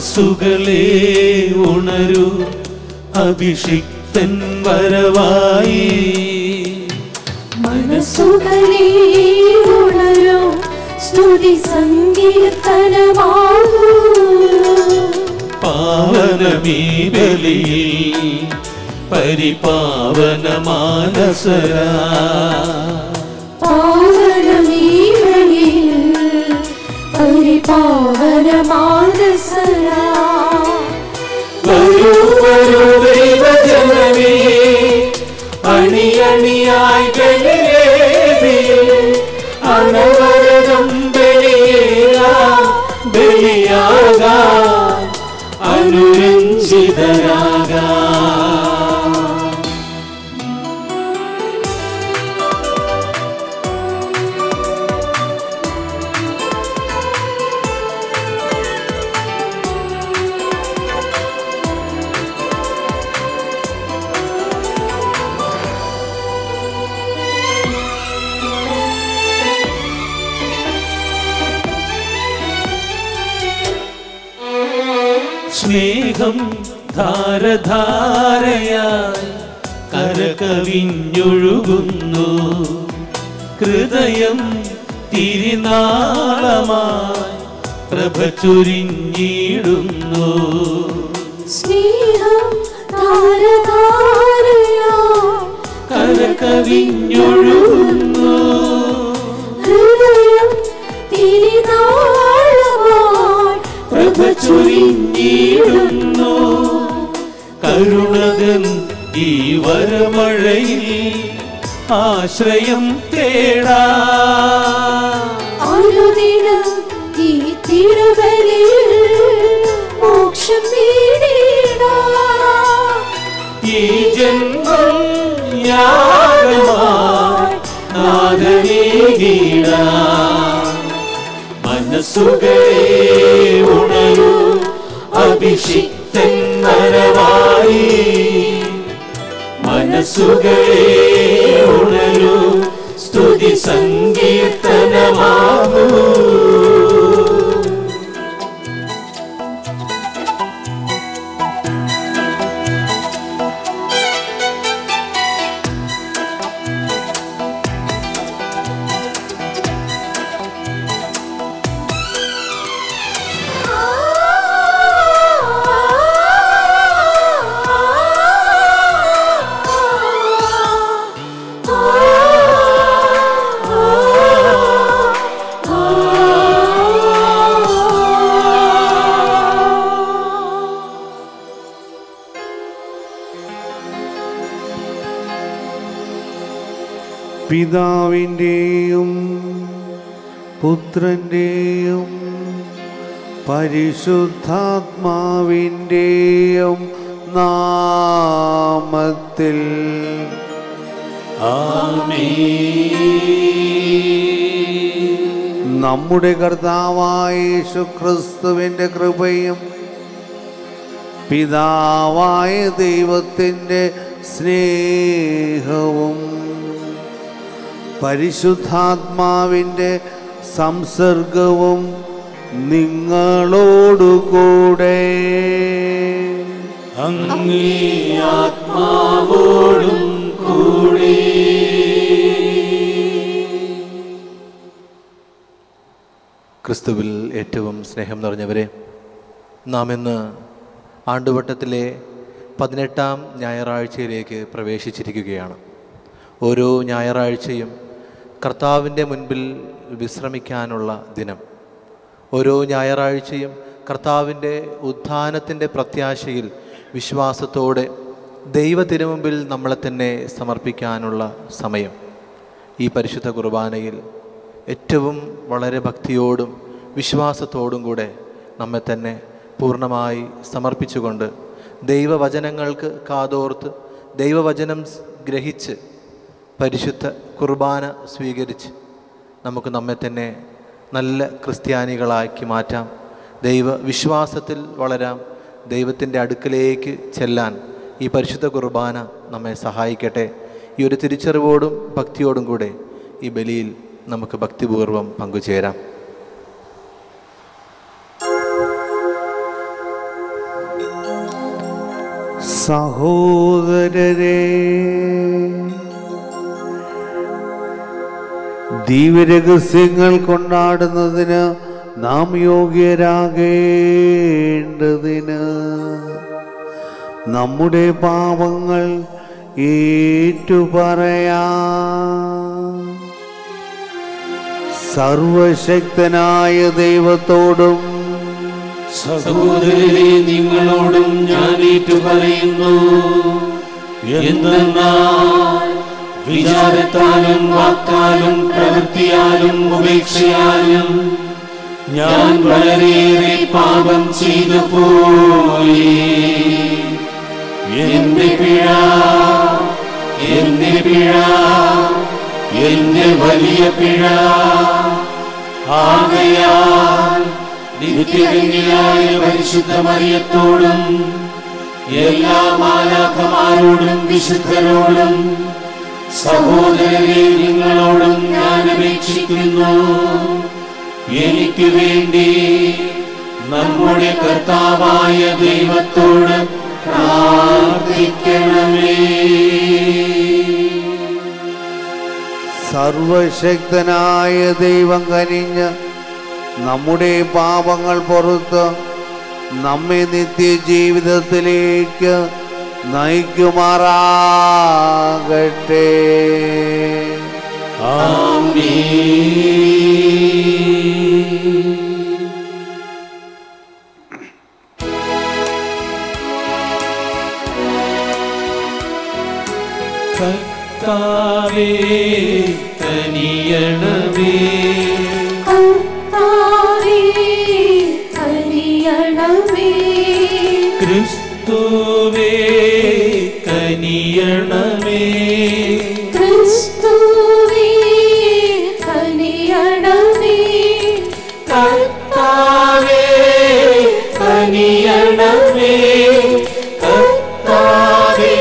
മനസ്സുകളെ ഉണരൂ അഭിഷിക്തൻ വരവായി മനസ്സുകളെ ഉണരൂ സ്തുതി സങ്കീർത്തനമാകൂ പാവനമീ ബലിയിൽ പരിപാവന മാനസരാ പാവനമീഴയിൽ പരിപാവന മാനസരാ വരൂ വരൂ ദൈവജനമേ അണിയണിയായി ബലിവേദിയിൽ അനവരതം ബലിയേകാം ബലിയാകാം അനുരഞ്ജിതരാകാം സ്നേഹം ധാരധാരയായി കരകവിഞ്ഞൊഴുകുന്നു ഹൃദയം തിരിനാളമായി പ്രഭ ചൊരിഞ്ഞിടുന്നു സ്നേഹം താരതാരയാ കരകവിഞ്ഞൊഴുകുന്നു ഹൃദയം തിരിനാളമായി പ്രഭ ചൊരിഞ്ഞിടുന്നു കരുണകൻ ഈ വരമഴയിൽ ആശ്രയം തേടാ അനുദിനം ഈ തിരുവലിയിൽ മോക്ഷം നേടിയിടാം. ഈ ജന്മം യാഗമായി നാദനീകീട മനസ്സുകളെ ഉണരൂ അഭിഷിക്തൻ വരവായി മനസ്സുകളെ ഉണരൂ സ്തുതി സങ്കീർത്തനമാകൂ പിതാവിൻ്റെയും പുത്രൻ്റെയും പരിശുദ്ധാത്മാവിൻ്റെയും നാമത്തിൽ നമ്മുടെ കർത്താവായ യേശു ക്രിസ്തുവിൻ്റെ കൃപയും പിതാവായ ദൈവത്തിൻ്റെ സ്നേഹവും പരിശുദ്ധാത്മാവിൻ്റെ സംസർഗവും നിങ്ങളോടുകൂടെ അങ്ങേ ആത്മാവോടും കൂടി ക്രിസ്തുവിൽ ഏറ്റവും സ്നേഹം നിറഞ്ഞവരെ നാം ഇന്ന് ആണ്ടുവട്ടത്തിലെ പതിനെട്ടാം ഞായറാഴ്ചയിലേക്ക് പ്രവേശിച്ചിരിക്കുകയാണ് ഓരോ ഞായറാഴ്ചയും കർത്താവിൻ്റെ മുൻപിൽ വിശ്രമിക്കാനുള്ള ദിനം ഓരോ ഞായറാഴ്ചയും കർത്താവിൻ്റെ ഉത്ഥാനത്തിൻ്റെ പ്രത്യാശയിൽ വിശ്വാസത്തോടെ ദൈവ തിരുമുമ്പിൽ നമ്മളെ തന്നെ സമർപ്പിക്കാനുള്ള സമയം ഈ പരിശുദ്ധ കുർബാനയിൽ ഏറ്റവും വളരെ ഭക്തിയോടും വിശ്വാസത്തോടും കൂടെ നമ്മെ തന്നെ പൂർണ്ണമായി സമർപ്പിച്ചുകൊണ്ട് ദൈവവചനങ്ങൾക്ക് കാതോർത്ത് ദൈവവചനം സ് ഗ്രഹിച്ച് പരിശുദ്ധ കുർബാന സ്വീകരിച്ച് നമുക്ക് നമ്മെ തന്നെ നല്ല ക്രിസ്ത്യാനികളാക്കി മാറ്റാം ദൈവ വിശ്വാസത്തിൽ വളരാം ദൈവത്തിൻ്റെ അടുക്കലേക്ക് ചെല്ലാൻ ഈ പരിശുദ്ധ കുർബാന നമ്മെ സഹായിക്കട്ടെ ഈ ഒരു തിരിച്ചറിവോടും ഭക്തിയോടും കൂടെ ഈ ബലിയിൽ നമുക്ക് ഭക്തിപൂർവ്വം പങ്കുചേരാം സഹോദരരെ ദിവ്യരഹസ്യങ്ങൾ കൊണ്ടാടുന്നതിന് നാം യോഗ്യരാകേണ്ടതിന് നമ്മുടെ പാപങ്ങൾ ഏറ്റുപറയാം സർവശക്തനായ ദൈവത്തോടും സഹോദരരെ നിങ്ങളോടും ഞാൻ ഏറ്റു പറയുന്നു എന്തെന്നാൽ വിചാരത്താലും വാക്കാലും പ്രവൃത്തിയാലും ഉപേക്ഷയാലും ഞാൻ വളരെയേറെ പാപം ചെയ്തു പോയി എന്റെ പിഴ എന്റെ പിഴ എന്റെ വലിയ പിഴ ആകയാൽ നിത്യകന്യയായ പരിശുദ്ധ മറിയത്തോടും എല്ലാ മാലാഖമാരോടും വിശുദ്ധരോടും സഹോദരരെ നിങ്ങളോടും ഞാൻ അപേക്ഷിക്കുന്നു എനിക്ക് വേണ്ടി നമ്മുടെ കർത്താവായ ദൈവത്തോട് പ്രാർത്ഥിക്കണമേ സർവശക്തനായ ദൈവം കനിഞ്ഞ് നമ്മുടെ പാപങ്ങൾ പുറത്ത് നമ്മെ നിത്യജീവിതത്തിലേക്ക് നയിക്കുമാറാകട്ടെ കർത്താവേ കനിയണമേ കർത്താവേ കനിയണമേ ക്രിസ്തുവേ കനിയണമേ ക്രിസ്തുവേ കനിയണമേ കർത്താവേ കനിയണമേ കർത്താവേ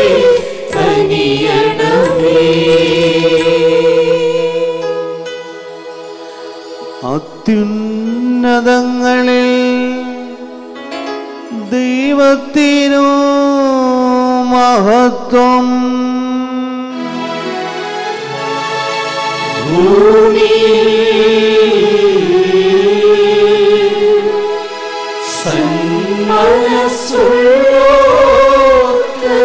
കനിയണമേ അത്യുന്നതങ്ങളിൽ ദൈവത്തിനു മഹത്വം സന്മനസ്സുള്ളോർക്ക്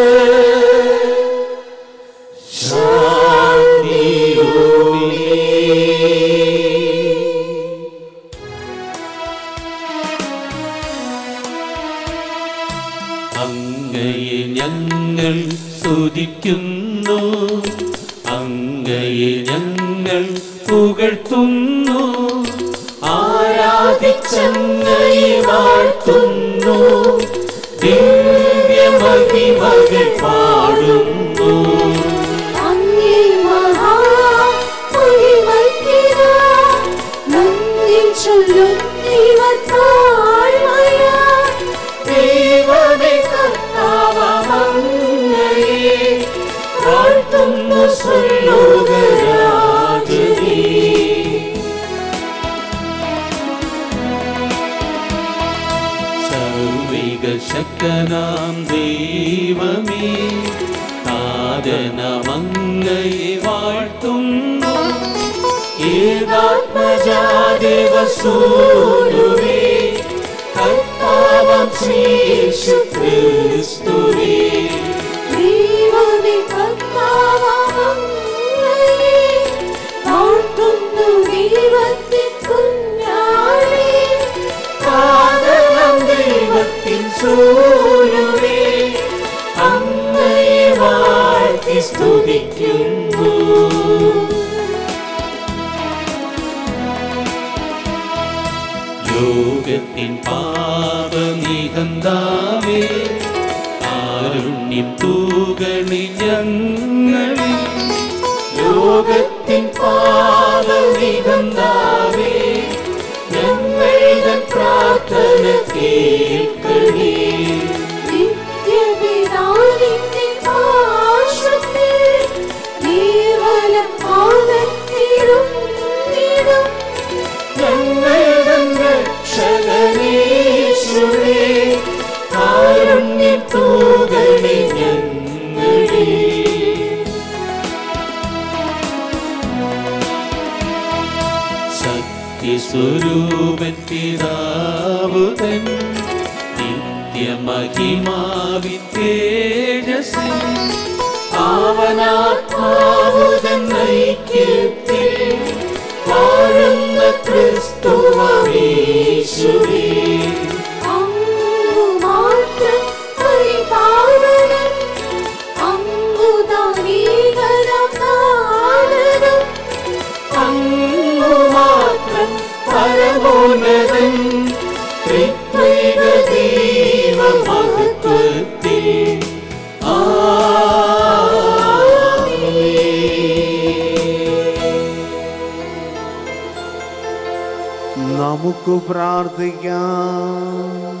ശാന്തിയുമേ അങ്ങയെ ഞങ്ങൾ സ്തുതിക്കുന്നു അങ്ങയെ ഞങ്ങൾ പുകഴ്ത്തുന്നു ആരാധിച്ചങ്ങയെ വാഴ്ത്തുന്നു ദിവ്യമഹിമകൾ പാടുന്നു അങ്ങേ മഹാമഹിമയ്ക്കിതാ നന്ദി ചൊല്ലും ദൈവത്താഴ്മയാ ദൈവമേ കർത്താവമങ്ങയെ വാഴ്ത്തുന്നു സ്വർലോകരാജനീ സർവിക ശക്തനാം ദൈവമേ താരനമങ്ങയെ വാഴ്ത്തുന്നു ഏകാത്മജാദേവസൂരുവേ കർത്താവം ശ്രീയേശു ക്രിസ്തുവേ ദൈവമേ കർത്താവങ്ങയെ വാഴ്ത്തുന്നു ദൈവത്തിൻ കുഞ്ഞാടേ കാതളം ദൈവത്തിൻ സൂരുവേ അങ്ങയെ വാഴ്ത്തി സ്തുതിക്കുന്നു ലോകത്തിൻ പാപനികന്താവേ കാരുണ്യം തൂകളി ഞങ്ങളിൽ ലോകത്തിൻ പാപനികന്താവേ ഞങ്ങളുടെ പ്രാർത്ഥന കേൾക്കണേ നിത്യപിതാവിന്റെ പാർശ്വത്തിൽ കേവലം ആകത്തിടുന്നിടും ഞങ്ങളുടെ രക്ഷകനേശുവേ കാരുണ്യം തൂകണേ നിത്യസ്വരൂപൻ പിതാവുതൻ നിത്യമഹിമാവിൻ തേജസ്സിൽ പാവനാത്മാവുതൻ ഐക്യത്തിൽ വാഴുന്ന ക്രിസ്തുവീശുവേ അങ്ങു മാത്രം പരിപാലനം അങ്ങുദാനീകരം നാടകം അങ്ങു മാത്രം പരമോന്നതൻ ത്രിത്വൈക ദൈവ മഹത്വത്തിൽ നമുക്ക് പ്രാർത്ഥിക്കാം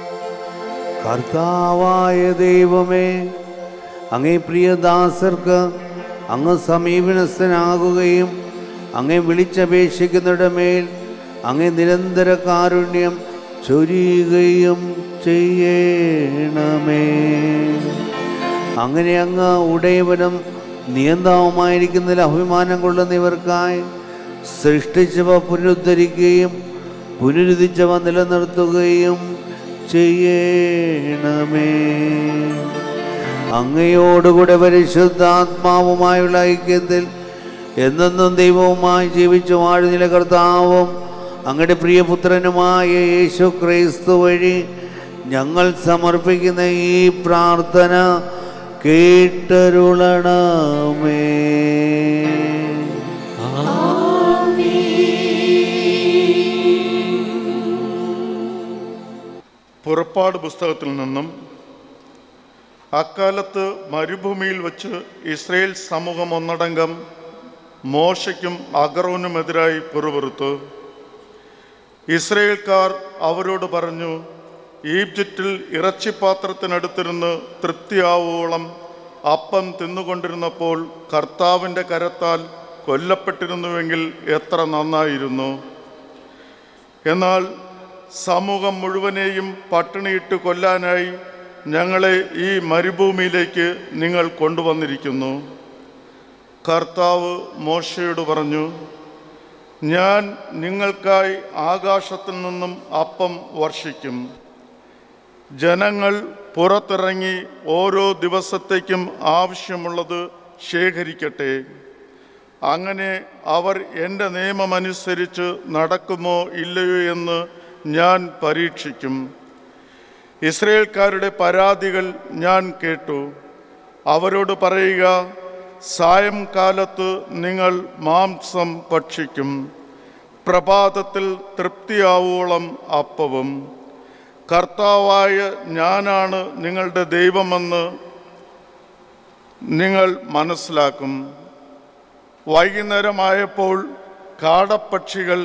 കർത്താവായ ദൈവമേ അങ്ങേ പ്രിയദാസർക്ക് അങ്ങ് സമീപനസ്ഥനാകുകയും അങ്ങേ വിളിച്ചപേക്ഷിക്കുന്നവരുടെ മേൽ അങ്ങേ നിരന്തര കാരുണ്യം ചൊരിയുകയും ചെയ്യണമേ അങ്ങനെ അങ്ങ് ഉടയവനും നിയന്താവുമായിരിക്കുന്നതിൽ അഭിമാനം കൊള്ളുന്നവർക്കായി സൃഷ്ടിച്ചവ പുനരുദ്ധരിക്കുകയും പുനരുദ്ധിച്ചവ നിലനിർത്തുകയും ചെയ്യണമേ അങ്ങയോടുകൂടെ പരിശുദ്ധാത്മാവുമായുള്ള ഐക്യത്തിൽ എന്നെന്നും ദൈവവുമായി ജീവിച്ചു വാഴുന്നില കർത്താവും അങ്ങയുടെ പ്രിയപുത്രനുമായ യേശു ക്രൈസ്തു വഴി ഞങ്ങൾ സമർപ്പിക്കുന്ന ഈ പ്രാർത്ഥന കേട്ടരുളണമേ പുറപ്പാട് പുസ്തകത്തിൽ നിന്നും അക്കാലത്ത് മരുഭൂമിയിൽ വച്ച് ഇസ്രയേൽ സമൂഹം ഒന്നടങ്കം മോശയ്ക്കും അഗറോനുമെതിരായി പിറുപിറുത്തു ഇസ്രയേൽക്കാർ അവരോട് പറഞ്ഞു ഈജിപ്തിൽ ഇറച്ചിപ്പാത്രത്തിനടുത്തിരുന്ന് തൃപ്തിയാവോളം അപ്പം തിന്നുകൊണ്ടിരുന്നപ്പോൾ കർത്താവിൻ്റെ കരത്താൽ കൊല്ലപ്പെട്ടിരുന്നുവെങ്കിൽ എത്ര നന്നായിരുന്നു എന്നാൽ സമൂഹം മുഴുവനെയും പട്ടിണിയിട്ട് കൊല്ലാനായി ഞങ്ങളെ ഈ മരുഭൂമിയിലേക്ക് നിങ്ങൾ കൊണ്ടുവന്നിരിക്കുന്നു കർത്താവ് മോശയോട് പറഞ്ഞു ഞാൻ നിങ്ങൾക്കായി ആകാശത്തിൽ നിന്നും അപ്പം വർഷിക്കും ജനങ്ങൾ പുറത്തിറങ്ങി ഓരോ ദിവസത്തേക്കും ആവശ്യമുള്ളത് ശേഖരിക്കട്ടെ അങ്ങനെ അവർ എൻ്റെ നിയമമനുസരിച്ച് നടക്കുമോ ഇല്ലയോ എന്ന് ഞാൻ പരീക്ഷിക്കും ഇസ്രയേൽക്കാരുടെ പരാതികൾ ഞാൻ കേട്ടു അവരോട് പറയുക സായംകാലത്ത് നിങ്ങൾ മാംസം ഭക്ഷിക്കും പ്രഭാതത്തിൽ തൃപ്തിയാവോളം അപ്പവും കർത്താവായ ഞാനാണ് നിങ്ങളുടെ ദൈവമെന്ന് നിങ്ങൾ മനസ്സിലാക്കും വൈകുന്നേരമായപ്പോൾ കാടപ്പക്ഷികൾ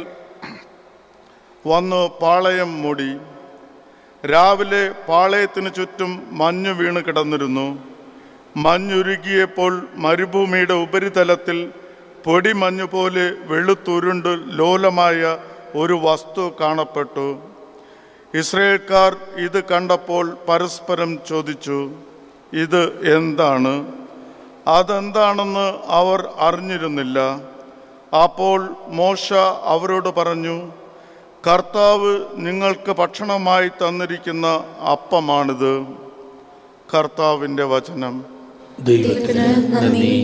വന്ന് പാളയം മൂടി രാവിലെ പാളയത്തിന് ചുറ്റും മഞ്ഞ് വീണ് കിടന്നിരുന്നു മഞ്ഞുരുകിയപ്പോൾ മരുഭൂമിയുടെ ഉപരിതലത്തിൽ പൊടിമഞ്ഞ് പോലെ വെളുത്തുരുണ്ട് ലോലമായ ഒരു വസ്തു കാണപ്പെട്ടു ഇസ്രയേൽക്കാർ ഇത് കണ്ടപ്പോൾ പരസ്പരം ചോദിച്ചു ഇത് എന്താണ് അതെന്താണെന്ന് അവർ അറിഞ്ഞിരുന്നില്ല അപ്പോൾ മോശ അവരോട് പറഞ്ഞു കർത്താവ് നിങ്ങൾക്ക് ഭക്ഷണമായി തന്നിരിക്കുന്ന അപ്പമാണിത് കർത്താവിൻ്റെ വചനം ദൈവത്തിന് നന്ദി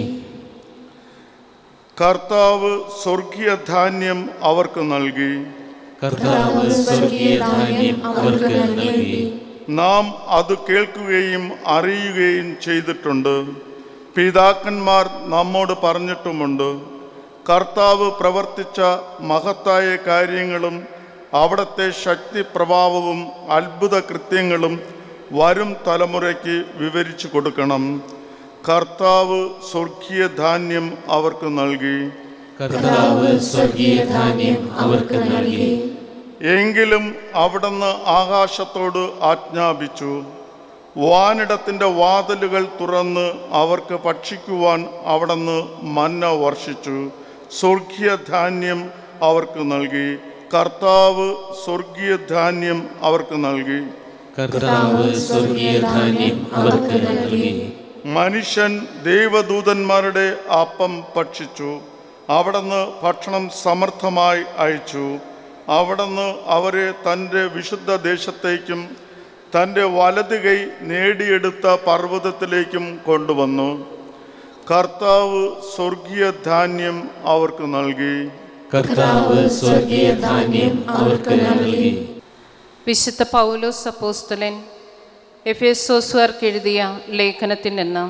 കർത്താവ് സ്വർഗീയ ധാന്യം അവർക്ക് നൽകി കർത്താവ് സ്വർഗീയ ധാന്യം അവർക്ക് നൽകി നാം അത് കേൾക്കുകയും അറിയുകയും ചെയ്തിട്ടുണ്ട് പിതാക്കന്മാർ നമ്മോട് പറഞ്ഞിട്ടുമുണ്ട് കർത്താവ് പ്രവർത്തിച്ച മഹത്തായ കാര്യങ്ങളും അവിടുത്തെ ശക്തി പ്രഭാവവും അത്ഭുത കൃത്യങ്ങളും വരും തലമുറയ്ക്ക് വിവരിച്ചു കൊടുക്കണം കർത്താവ് സ്വർഗീയ ധാന്യം അവർക്ക് നൽകി കർത്താവ് സ്വർഗീയ ധാന്യം അവർക്ക് നൽകി എങ്കിലും അവിടുന്ന് ആകാശത്തോട് ആജ്ഞാപിച്ചു വാനിടത്തിൻ്റെ വാതിലുകൾ തുറന്ന് അവർക്ക് ഭക്ഷിക്കുവാൻ അവിടുന്ന് മന്ന വർഷിച്ചു സ്വർഗീയ ധാന്യം അവർക്ക് നൽകി കർത്താവ് സ്വർഗീയ ധാന്യം അവർക്ക് നൽകി കർത്താവ് സ്വർഗീയ ധാന്യം അവർക്ക് നൽകി മനുഷ്യൻ ദൈവദൂതന്മാരുടെ അപ്പം ഭക്ഷിച്ചു അവിടുന്ന് ഭക്ഷണം സമർത്ഥമായി അയച്ചു അവിടുന്ന് അവരെ തൻ്റെ വിശുദ്ധ ദേശത്തേക്കും തൻ്റെ വലത് കൈ നേടിയെടുത്ത പർവ്വതത്തിലേക്കും കൊണ്ടുവന്നു കർത്താവ് സ്വർഗീയ ധാന്യം അവർക്ക് നൽകി കർത്താവ് സ്വർഗീയ ധാന്യം അവർക്ക് നൽകി വിശുദ്ധ പൗലോസ് അപ്പോസ്തലൻ എഫേസോസുകാർക്ക് എഴുതിയ ലേഖനത്തിൽ നിന്ന്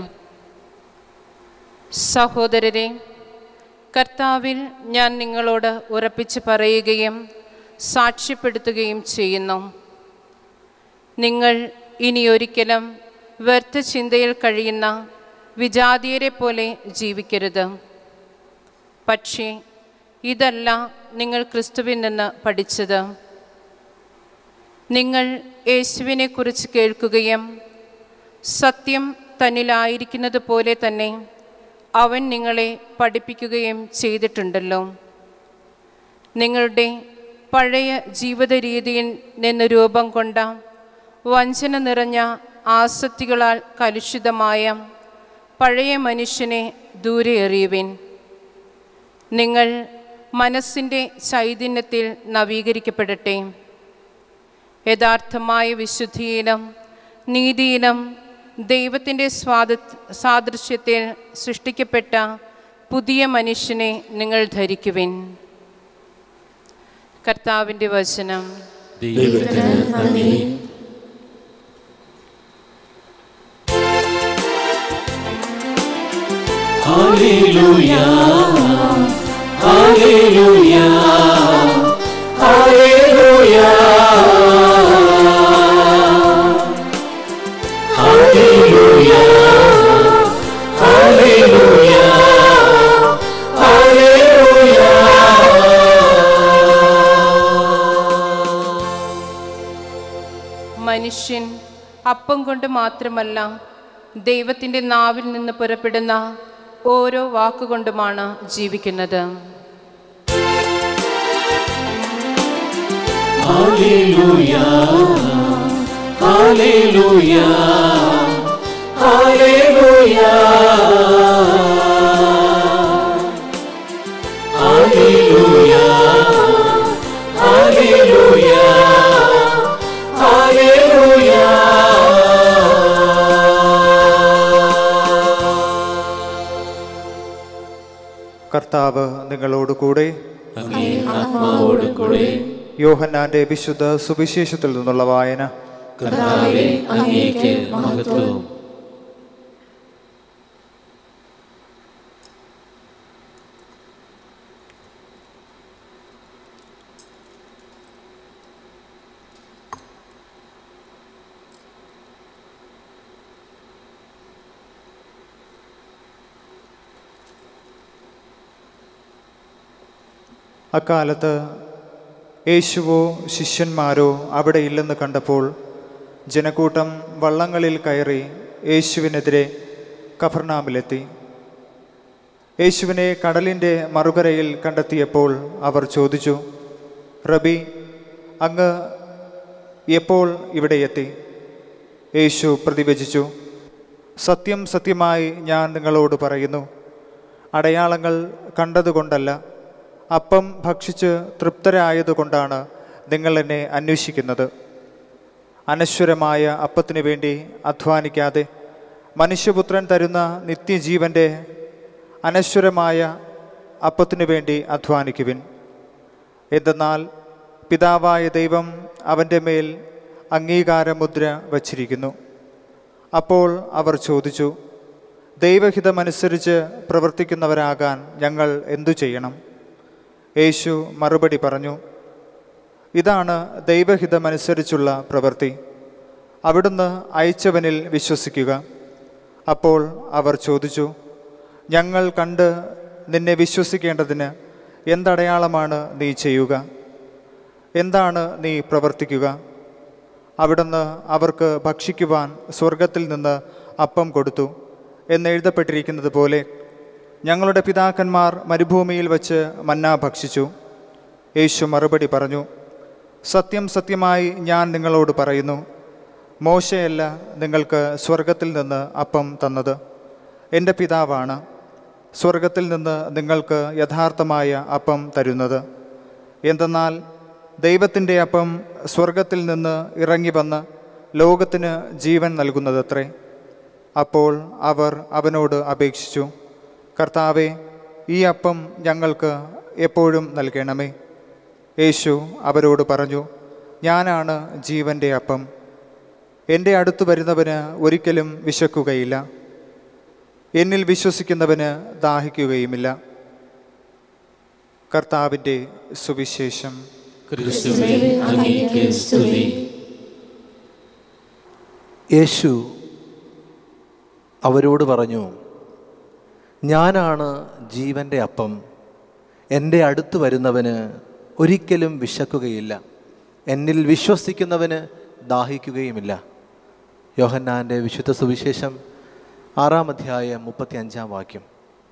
സഹോദരരെ കർത്താവിൽ ഞാൻ നിങ്ങളോട് ഉറപ്പിച്ച് പറയുകയും സാക്ഷ്യപ്പെടുത്തുകയും ചെയ്യുന്നു നിങ്ങൾ ഇനിയൊരിക്കലും വ്യർത്ഥ ചിന്തയിൽ കഴിയുന്ന വിജാതീയരെ പോലെ ജീവിക്കരുത് പക്ഷേ ഇതല്ല നിങ്ങൾ ക്രിസ്തുവിൽ നിന്ന് പഠിച്ചത് നിങ്ങൾ യേശുവിനെ കുറിച്ച് കേൾക്കുകയും സത്യം തന്നിലായിരിക്കുന്നത് പോലെ തന്നെ അവൻ നിങ്ങളെ പഠിപ്പിക്കുകയും ചെയ്തിട്ടുണ്ടല്ലോ നിങ്ങളുടെ പഴയ ജീവിത രീതിയിൽ നിന്ന് രൂപം കൊണ്ട വഞ്ചന നിറഞ്ഞ ആസക്തികളാൽ കലുഷിതമായ പഴയ മനുഷ്യനെ ദൂരെ എറിയുവിൻ നിങ്ങൾ മനസ്സിൻ്റെ ചൈതന്യത്തിൽ നവീകരിക്കപ്പെടട്ടെ യഥാർത്ഥമായ വിശുദ്ധിയിലും നീതിയിലും ദൈവത്തിൻ്റെ സ്വാത സാദൃശ്യത്തിൽ സൃഷ്ടിക്കപ്പെട്ട പുതിയ മനുഷ്യനെ നിങ്ങൾ ധരിക്കുവിൻ കർത്താവിൻ്റെ വചനം ദൈവത്തിന് നന്ദി hallelujah hallelujah hallelujah hallelujah hallelujah മനുഷ്യൻ അപ്പം കൊണ്ട് മാത്രമല്ല ദൈവത്തിൻ്റെ നാവിൽ നിന്ന് പുറപ്പെടുന്ന ഓരോ വാക്കുകൊണ്ടുമാണ് ജീവിക്കുന്നത് hallelujah hallelujah hallelujah hallelujah hallelujah കർത്താവ് നിങ്ങളോട് കൂടെ അങ്ങേ ആത്മാവോട് കൂടെ യോഹന്നാന്റെ വിശുദ്ധ സുവിശേഷത്തിൽ നിന്നുള്ള വായന കർത്താവെ അങ്ങേക്ക് മഹത്വവും അക്കാലത്ത് യേശുവോ ശിഷ്യന്മാരോ അവിടെ ഇല്ലെന്ന് കണ്ടപ്പോൾ ജനക്കൂട്ടം വള്ളങ്ങളിൽ കയറി യേശുവിനെതിരെ കഫർനാമിലെത്തി യേശുവിനെ കടലിൻ്റെ മറുകരയിൽ കണ്ടെത്തിയപ്പോൾ അവർ ചോദിച്ചു റബി അങ്ങ് എപ്പോൾ ഇവിടെ എത്തി യേശു പ്രതിവചിച്ചു സത്യം സത്യമായി ഞാൻ നിങ്ങളോട് പറയുന്നു അടയാളങ്ങൾ കണ്ടതുകൊണ്ടല്ല അപ്പം ഭക്ഷിച്ച് തൃപ്തരായതുകൊണ്ടാണ് നിങ്ങൾ എന്നെ അന്വേഷിക്കുന്നത് അനശ്വരമായ അപ്പത്തിനു വേണ്ടി അധ്വാനിക്കാതെ മനുഷ്യപുത്രൻ തരുന്ന നിത്യജീവൻ്റെ അനശ്വരമായ അപ്പത്തിനു വേണ്ടി അധ്വാനിക്കുവിൻ എന്തെന്നാൽ പിതാവായ ദൈവം അവൻ്റെ മേൽ അംഗീകാരമുദ്ര വച്ചിരിക്കുന്നു അപ്പോൾ അവർ ചോദിച്ചു ദൈവഹിതമനുസരിച്ച് പ്രവർത്തിക്കുന്നവരാകാൻ ഞങ്ങൾ എന്തു ചെയ്യണം യേശു മറുപടി പറഞ്ഞു ഇതാണ് ദൈവഹിതമനുസരിച്ചുള്ള പ്രവൃത്തി അവിടുന്ന് അയച്ചവനിൽ വിശ്വസിക്കുക അപ്പോൾ അവർ ചോദിച്ചു ഞങ്ങൾ കണ്ട് നിന്നെ വിശ്വസിക്കേണ്ടതിന് എന്തടയാളമാണ് നീ ചെയ്യുക എന്താണ് നീ പ്രവർത്തിക്കുക അവിടുന്ന് അവർക്ക് ഭക്ഷിക്കുവാൻ സ്വർഗത്തിൽ നിന്ന് അപ്പം കൊടുത്തു എന്നെഴുതപ്പെട്ടിരിക്കുന്നത് പോലെ ഞങ്ങളുടെ പിതാക്കന്മാർ മരുഭൂമിയിൽ വച്ച് മന്ന ഭക്ഷിച്ചു യേശു മറുപടി പറഞ്ഞു സത്യം സത്യമായി ഞാൻ നിങ്ങളോട് പറയുന്നു മോശയല്ല നിങ്ങൾക്ക് സ്വർഗത്തിൽ നിന്ന് അപ്പം തന്നത് എൻ്റെ പിതാവാണ് സ്വർഗത്തിൽ നിന്ന് നിങ്ങൾക്ക് യഥാർത്ഥമായ അപ്പം തരുന്നത് എന്തെന്നാൽ ദൈവത്തിൻ്റെ അപ്പം സ്വർഗത്തിൽ നിന്ന് ഇറങ്ങി വന്ന് ലോകത്തിന് ജീവൻ നൽകുന്നതത്രേ അപ്പോൾ അവർ അവനോട് അപേക്ഷിച്ചു കർത്താവെ ഈ അപ്പം ഞങ്ങൾക്ക് എപ്പോഴും നൽകണമേ യേശു അവരോട് പറഞ്ഞു ഞാനാണ് ജീവൻ്റെ അപ്പം എൻ്റെ അടുത്ത് വരുന്നവന് ഒരിക്കലും വിശക്കുകയില്ല എന്നിൽ വിശ്വസിക്കുന്നവന് ദാഹിക്കുകയുമില്ല കർത്താവിൻ്റെ സുവിശേഷം ക്രിസ്തുവേ അങ്ങേക്ക് സ്തുതി യേശു അവരോട് പറഞ്ഞു ഞാനാണ് ജീവൻ്റെ അപ്പം എൻ്റെ അടുത്ത് വരുന്നവന് ഒരിക്കലും വിശക്കുകയില്ല എന്നിൽ വിശ്വസിക്കുന്നവന് ദാഹിക്കുകയുമില്ല യോഹന്നാൻ്റെ വിശുദ്ധ സുവിശേഷം ആറാം അധ്യായം മുപ്പത്തി അഞ്ചാം വാക്യം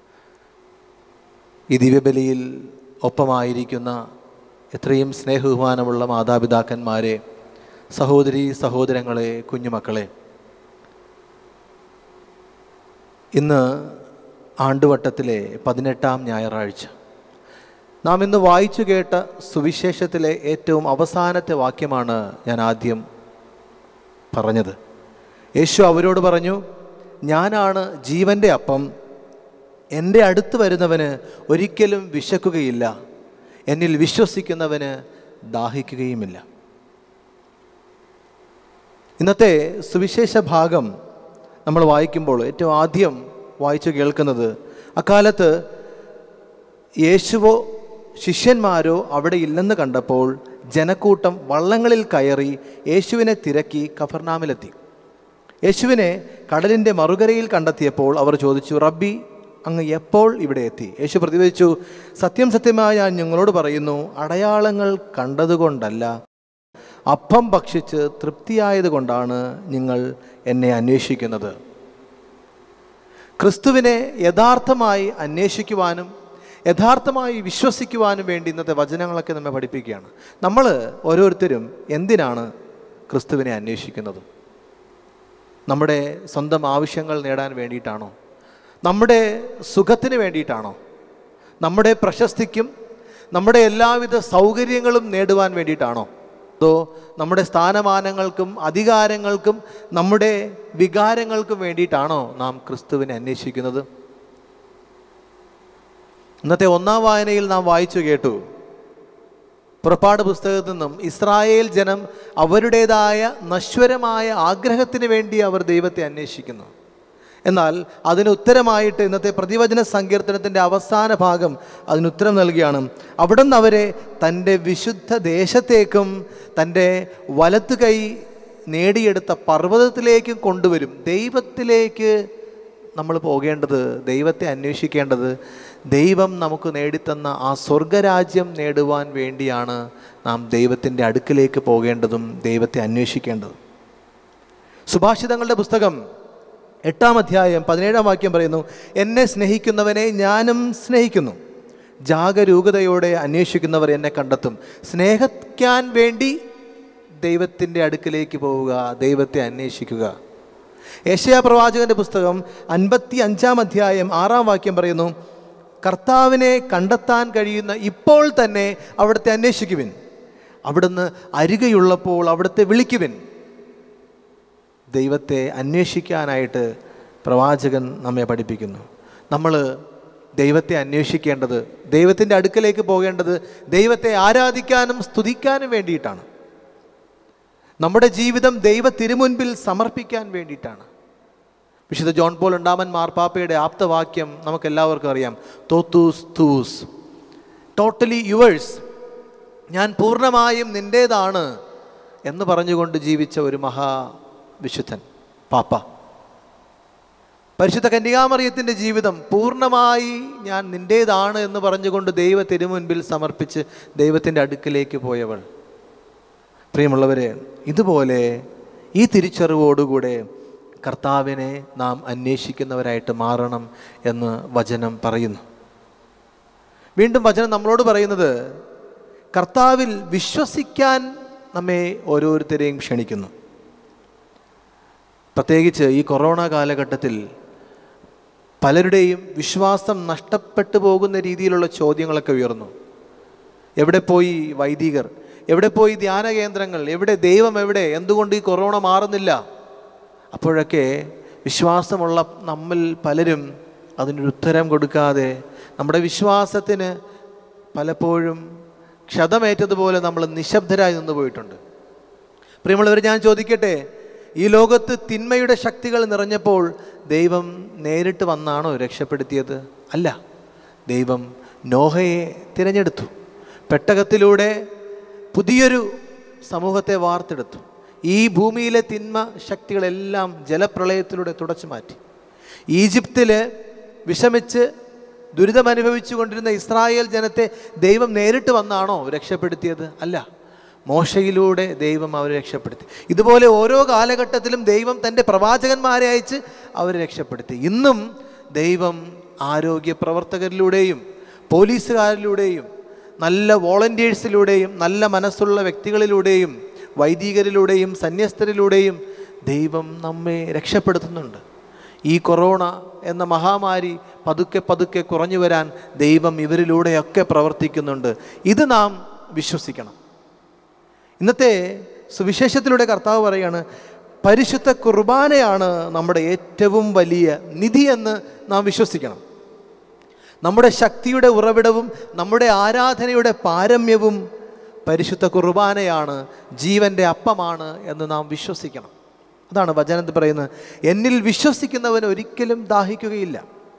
ഈ ദിവ്യബലിയിൽ ഒപ്പമായിരിക്കുന്ന എത്രയും സ്നേഹബഹുമാനമുള്ള മാതാപിതാക്കന്മാരെ സഹോദരി സഹോദരങ്ങളെ കുഞ്ഞുമക്കളെ ഇന്ന് ആണ്ടുവട്ടത്തിലെ പതിനെട്ടാം ഞായറാഴ്ച നാം ഇന്ന് വായിച്ചു കേട്ട സുവിശേഷത്തിലെ ഏറ്റവും അവസാനത്തെ വാക്യമാണ് ഞാൻ ആദ്യം പറഞ്ഞത് യേശു അവരോട് പറഞ്ഞു ഞാനാണ് ജീവൻ്റെ അപ്പം എൻ്റെ അടുത്ത് വരുന്നവന് ഒരിക്കലും വിശക്കുകയില്ല എന്നിൽ വിശ്വസിക്കുന്നവന് ദാഹിക്കുകയുമില്ല ഇന്നത്തെ സുവിശേഷ ഭാഗം നമ്മൾ വായിക്കുമ്പോൾ ഏറ്റവും ആദ്യം വായിച്ചു കേൾക്കുന്നത് അക്കാലത്ത് യേശുവോ ശിഷ്യന്മാരോ അവിടെ ഇല്ലെന്ന് കണ്ടപ്പോൾ ജനക്കൂട്ടം വള്ളങ്ങളിൽ കയറി യേശുവിനെ തിരക്കി കഫർനാമിലെത്തി യേശുവിനെ കടലിൻ്റെ മറുകരയിൽ കണ്ടെത്തിയപ്പോൾ അവർ ചോദിച്ചു റബ്ബി അങ്ങ് എപ്പോൾ ഇവിടെ എത്തി യേശു പ്രതിവദിച്ചു സത്യം സത്യമായി ഞാൻ നിങ്ങളോട് പറയുന്നു അടയാളങ്ങൾ കണ്ടതുകൊണ്ടല്ല അപ്പം ഭക്ഷിച്ച് തൃപ്തിയായതുകൊണ്ടാണ് നിങ്ങൾ എന്നെ അന്വേഷിക്കുന്നത് ക്രിസ്തുവിനെ യഥാർത്ഥമായി അന്വേഷിക്കുവാനും യഥാർത്ഥമായി വിശ്വസിക്കുവാനും വേണ്ടി ഇന്നത്തെ വചനങ്ങളൊക്കെ നമ്മെ പഠിപ്പിക്കുകയാണ് നമ്മൾ ഓരോരുത്തരും എന്തിനാണ് ക്രിസ്തുവിനെ അന്വേഷിക്കുന്നത് നമ്മുടെ സ്വന്തം ആവശ്യങ്ങൾ നേടാൻ വേണ്ടിയിട്ടാണോ നമ്മുടെ സുഖത്തിന് വേണ്ടിയിട്ടാണോ നമ്മുടെ പ്രശസ്തിക്കും നമ്മുടെ എല്ലാവിധ സൗകര്യങ്ങളും നേടുവാൻ വേണ്ടിയിട്ടാണോ അതോ നമ്മുടെ സ്ഥാനമാനങ്ങൾക്കും അധികാരങ്ങൾക്കും നമ്മുടെ വികാരങ്ങൾക്കും വേണ്ടിയിട്ടാണോ നാം ക്രിസ്തുവിനെ അന്വേഷിക്കുന്നത് ഇന്നത്തെ ഒന്നാം വായനയിൽ നാം വായിച്ചു കേട്ടു പുറപ്പാട് പുസ്തകത്തിൽ നിന്നും ഇസ്രായേൽ ജനം അവരുടേതായ നശ്വരമായ ആഗ്രഹത്തിന് വേണ്ടി അവർ ദൈവത്തെ അന്വേഷിക്കുന്നു എന്നാൽ അതിന് ഉത്തരമായിട്ട് ഇന്നത്തെ പ്രതിവചന സങ്കീർത്തനത്തിൻ്റെ അവസാന ഭാഗം അതിനുത്തരം നൽകുകയാണ് അവിടെ നിന്ന് അവരെ തൻ്റെ വിശുദ്ധ ദേശത്തേക്കും തൻ്റെ വലത്ത് കൈ നേടിയെടുത്ത പർവ്വതത്തിലേക്കും കൊണ്ടുവരും ദൈവത്തിലേക്ക് നമ്മൾ പോകേണ്ടത് ദൈവത്തെ അന്വേഷിക്കേണ്ടത് ദൈവം നമുക്ക് നേടിത്തന്ന ആ സ്വർഗരാജ്യം നേടുവാൻ വേണ്ടിയാണ് നാം ദൈവത്തിൻ്റെ അടുക്കിലേക്ക് പോകേണ്ടതും ദൈവത്തെ അന്വേഷിക്കേണ്ടതും സുഭാഷിതങ്ങളുടെ പുസ്തകം എട്ടാം അധ്യായം പതിനേഴാം വാക്യം പറയുന്നു എന്നെ സ്നേഹിക്കുന്നവനെ ഞാനും സ്നേഹിക്കുന്നു ജാഗരൂകതയോടെ അന്വേഷിക്കുന്നവർ എന്നെ കണ്ടെത്തും സ്നേഹിക്കാൻ വേണ്ടി ദൈവത്തിൻ്റെ അടുക്കിലേക്ക് പോവുക ദൈവത്തെ അന്വേഷിക്കുക ഏഷ്യാ പ്രവാചകന്റെ പുസ്തകം അൻപത്തി അഞ്ചാം അധ്യായം ആറാം വാക്യം പറയുന്നു കർത്താവിനെ കണ്ടെത്താൻ കഴിയുന്ന ഇപ്പോൾ തന്നെ അവിടുത്തെ അന്വേഷിക്കുവിൻ അവിടുന്ന് അരികെയുള്ളപ്പോൾ അവിടുത്തെ വിളിക്കുവിൻ ദൈവത്തെ അന്വേഷിക്കാനായിട്ട് പ്രവാചകൻ നമ്മെ പഠിപ്പിക്കുന്നു നമ്മൾ ദൈവത്തെ അന്വേഷിക്കേണ്ടത് ദൈവത്തിൻ്റെ അടുക്കലേക്ക് പോകേണ്ടത് ദൈവത്തെ ആരാധിക്കാനും സ്തുതിക്കാനും വേണ്ടിയിട്ടാണ് നമ്മുടെ ജീവിതം ദൈവ തിരുമുൻപിൽ സമർപ്പിക്കാൻ വേണ്ടിയിട്ടാണ് വിശുദ്ധ ജോൺ പോൾ ഉണ്ടാമൻ മാർപ്പാപ്പയുടെ ആപ്തവാക്യം നമുക്കെല്ലാവർക്കും അറിയാം തോത്തൂസ് തൂസ് ടോട്ടലി യുവേഴ്സ് ഞാൻ പൂർണ്ണമായും നിൻ്റേതാണ് എന്ന് പറഞ്ഞുകൊണ്ട് ജീവിച്ച ഒരു മഹാ വിശുദ്ധൻ പാപ്പ പരിശുദ്ധ കന്യകാമറിയത്തിൻ്റെ ജീവിതം പൂർണ്ണമായി ഞാൻ നിൻ്റേതാണ് എന്ന് പറഞ്ഞുകൊണ്ട് ദൈവ തിരുമുൻപിൽ സമർപ്പിച്ച് ദൈവത്തിൻ്റെ അടുക്കിലേക്ക് പോയവൾ പ്രിയമുള്ളവരെ ഇതുപോലെ ഈ തിരിച്ചറിവോടുകൂടെ കർത്താവിനെ നാം അന്വേഷിക്കുന്നവരായിട്ട് മാറണം എന്ന് വചനം പറയുന്നു വീണ്ടും വചനം നമ്മളോട് പറയുന്നത് കർത്താവിൽ വിശ്വസിക്കാൻ നമ്മെ ഓരോരുത്തരെയും ക്ഷണിക്കുന്നു പ്രത്യേകിച്ച് ഈ കൊറോണ കാലഘട്ടത്തിൽ പലരുടെയും വിശ്വാസം നഷ്ടപ്പെട്ടു പോകുന്ന രീതിയിലുള്ള ചോദ്യങ്ങളൊക്കെ ഉയർന്നു എവിടെ പോയി വൈദികർ എവിടെ പോയി ധ്യാന കേന്ദ്രങ്ങൾ എവിടെ ദൈവം എവിടെ എന്തുകൊണ്ട് ഈ കൊറോണ മാറുന്നില്ല അപ്പോഴൊക്കെ വിശ്വാസമുള്ള നമ്മിൽ പലരും അതിനൊരു ഉത്തരം കൊടുക്കാതെ നമ്മുടെ വിശ്വാസത്തിന് പലപ്പോഴും ക്ഷതമേറ്റതുപോലെ നമ്മൾ നിശബ്ദരായി നിന്ന് പോയിട്ടുണ്ട് പ്രിയമുള്ളവർ ഞാൻ ചോദിക്കട്ടെ ഈ ലോകത്ത് തിന്മയുടെ ശക്തികൾ നിറഞ്ഞപ്പോൾ ദൈവം നേരിട്ട് വന്നാണോ രക്ഷപ്പെടുത്തിയത് അല്ല ദൈവം നോഹയെ തിരഞ്ഞെടുത്തു പെട്ടകത്തിലൂടെ പുതിയൊരു സമൂഹത്തെ വാർത്തെടുത്തു ഈ ഭൂമിയിലെ തിന്മ ശക്തികളെല്ലാം ജലപ്രളയത്തിലൂടെ തുടച്ചു മാറ്റി ഈജിപ്തിൽ വിഷമിച്ച് ദുരിതമനുഭവിച്ചു കൊണ്ടിരുന്ന ഇസ്രായേൽ ജനത്തെ ദൈവം നേരിട്ട് വന്നാണോ രക്ഷപ്പെടുത്തിയത് അല്ല മോശയിലൂടെ ദൈവം അവരെ രക്ഷപ്പെടുത്തി ഇതുപോലെ ഓരോ കാലഘട്ടത്തിലും ദൈവം തൻ്റെ പ്രവാചകന്മാരെ അയച്ച് അവരെ രക്ഷപ്പെടുത്തി ഇന്നും ദൈവം ആരോഗ്യ പ്രവർത്തകരിലൂടെയും പോലീസുകാരിലൂടെയും നല്ല വോളണ്ടിയേഴ്സിലൂടെയും നല്ല മനസ്സുള്ള വ്യക്തികളിലൂടെയും വൈദികരിലൂടെയും സന്യസ്തരിലൂടെയും ദൈവം നമ്മെ രക്ഷപ്പെടുത്തുന്നുണ്ട് ഈ കൊറോണ എന്ന മഹാമാരി പതുക്കെ പതുക്കെ കുറഞ്ഞു വരാൻ ദൈവം ഇവരിലൂടെയൊക്കെ പ്രവർത്തിക്കുന്നുണ്ട് ഇത് നാം വിശ്വസിക്കണം ഇന്നത്തെ സുവിശേഷത്തിലൂടെ കർത്താവ് പറയാണ് പരിശുദ്ധ കുർബാനയാണ് നമ്മുടെ ഏറ്റവും വലിയ നിധി എന്ന് നാം വിശ്വസിക്കണം നമ്മുടെ ശക്തിയുടെ ഉറവിടവും നമ്മുടെ ആരാധനയുടെ പാരമ്യവും പരിശുദ്ധ കുർബാനയാണ് ജീവൻ്റെ അപ്പമാണ് എന്ന് നാം വിശ്വസിക്കണം അതാണ് വചനത്തിൽ പറയുന്നത് എന്നിൽ വിശ്വസിക്കുന്നവൻ ഒരിക്കലും ദാഹിക്കുകയില്ല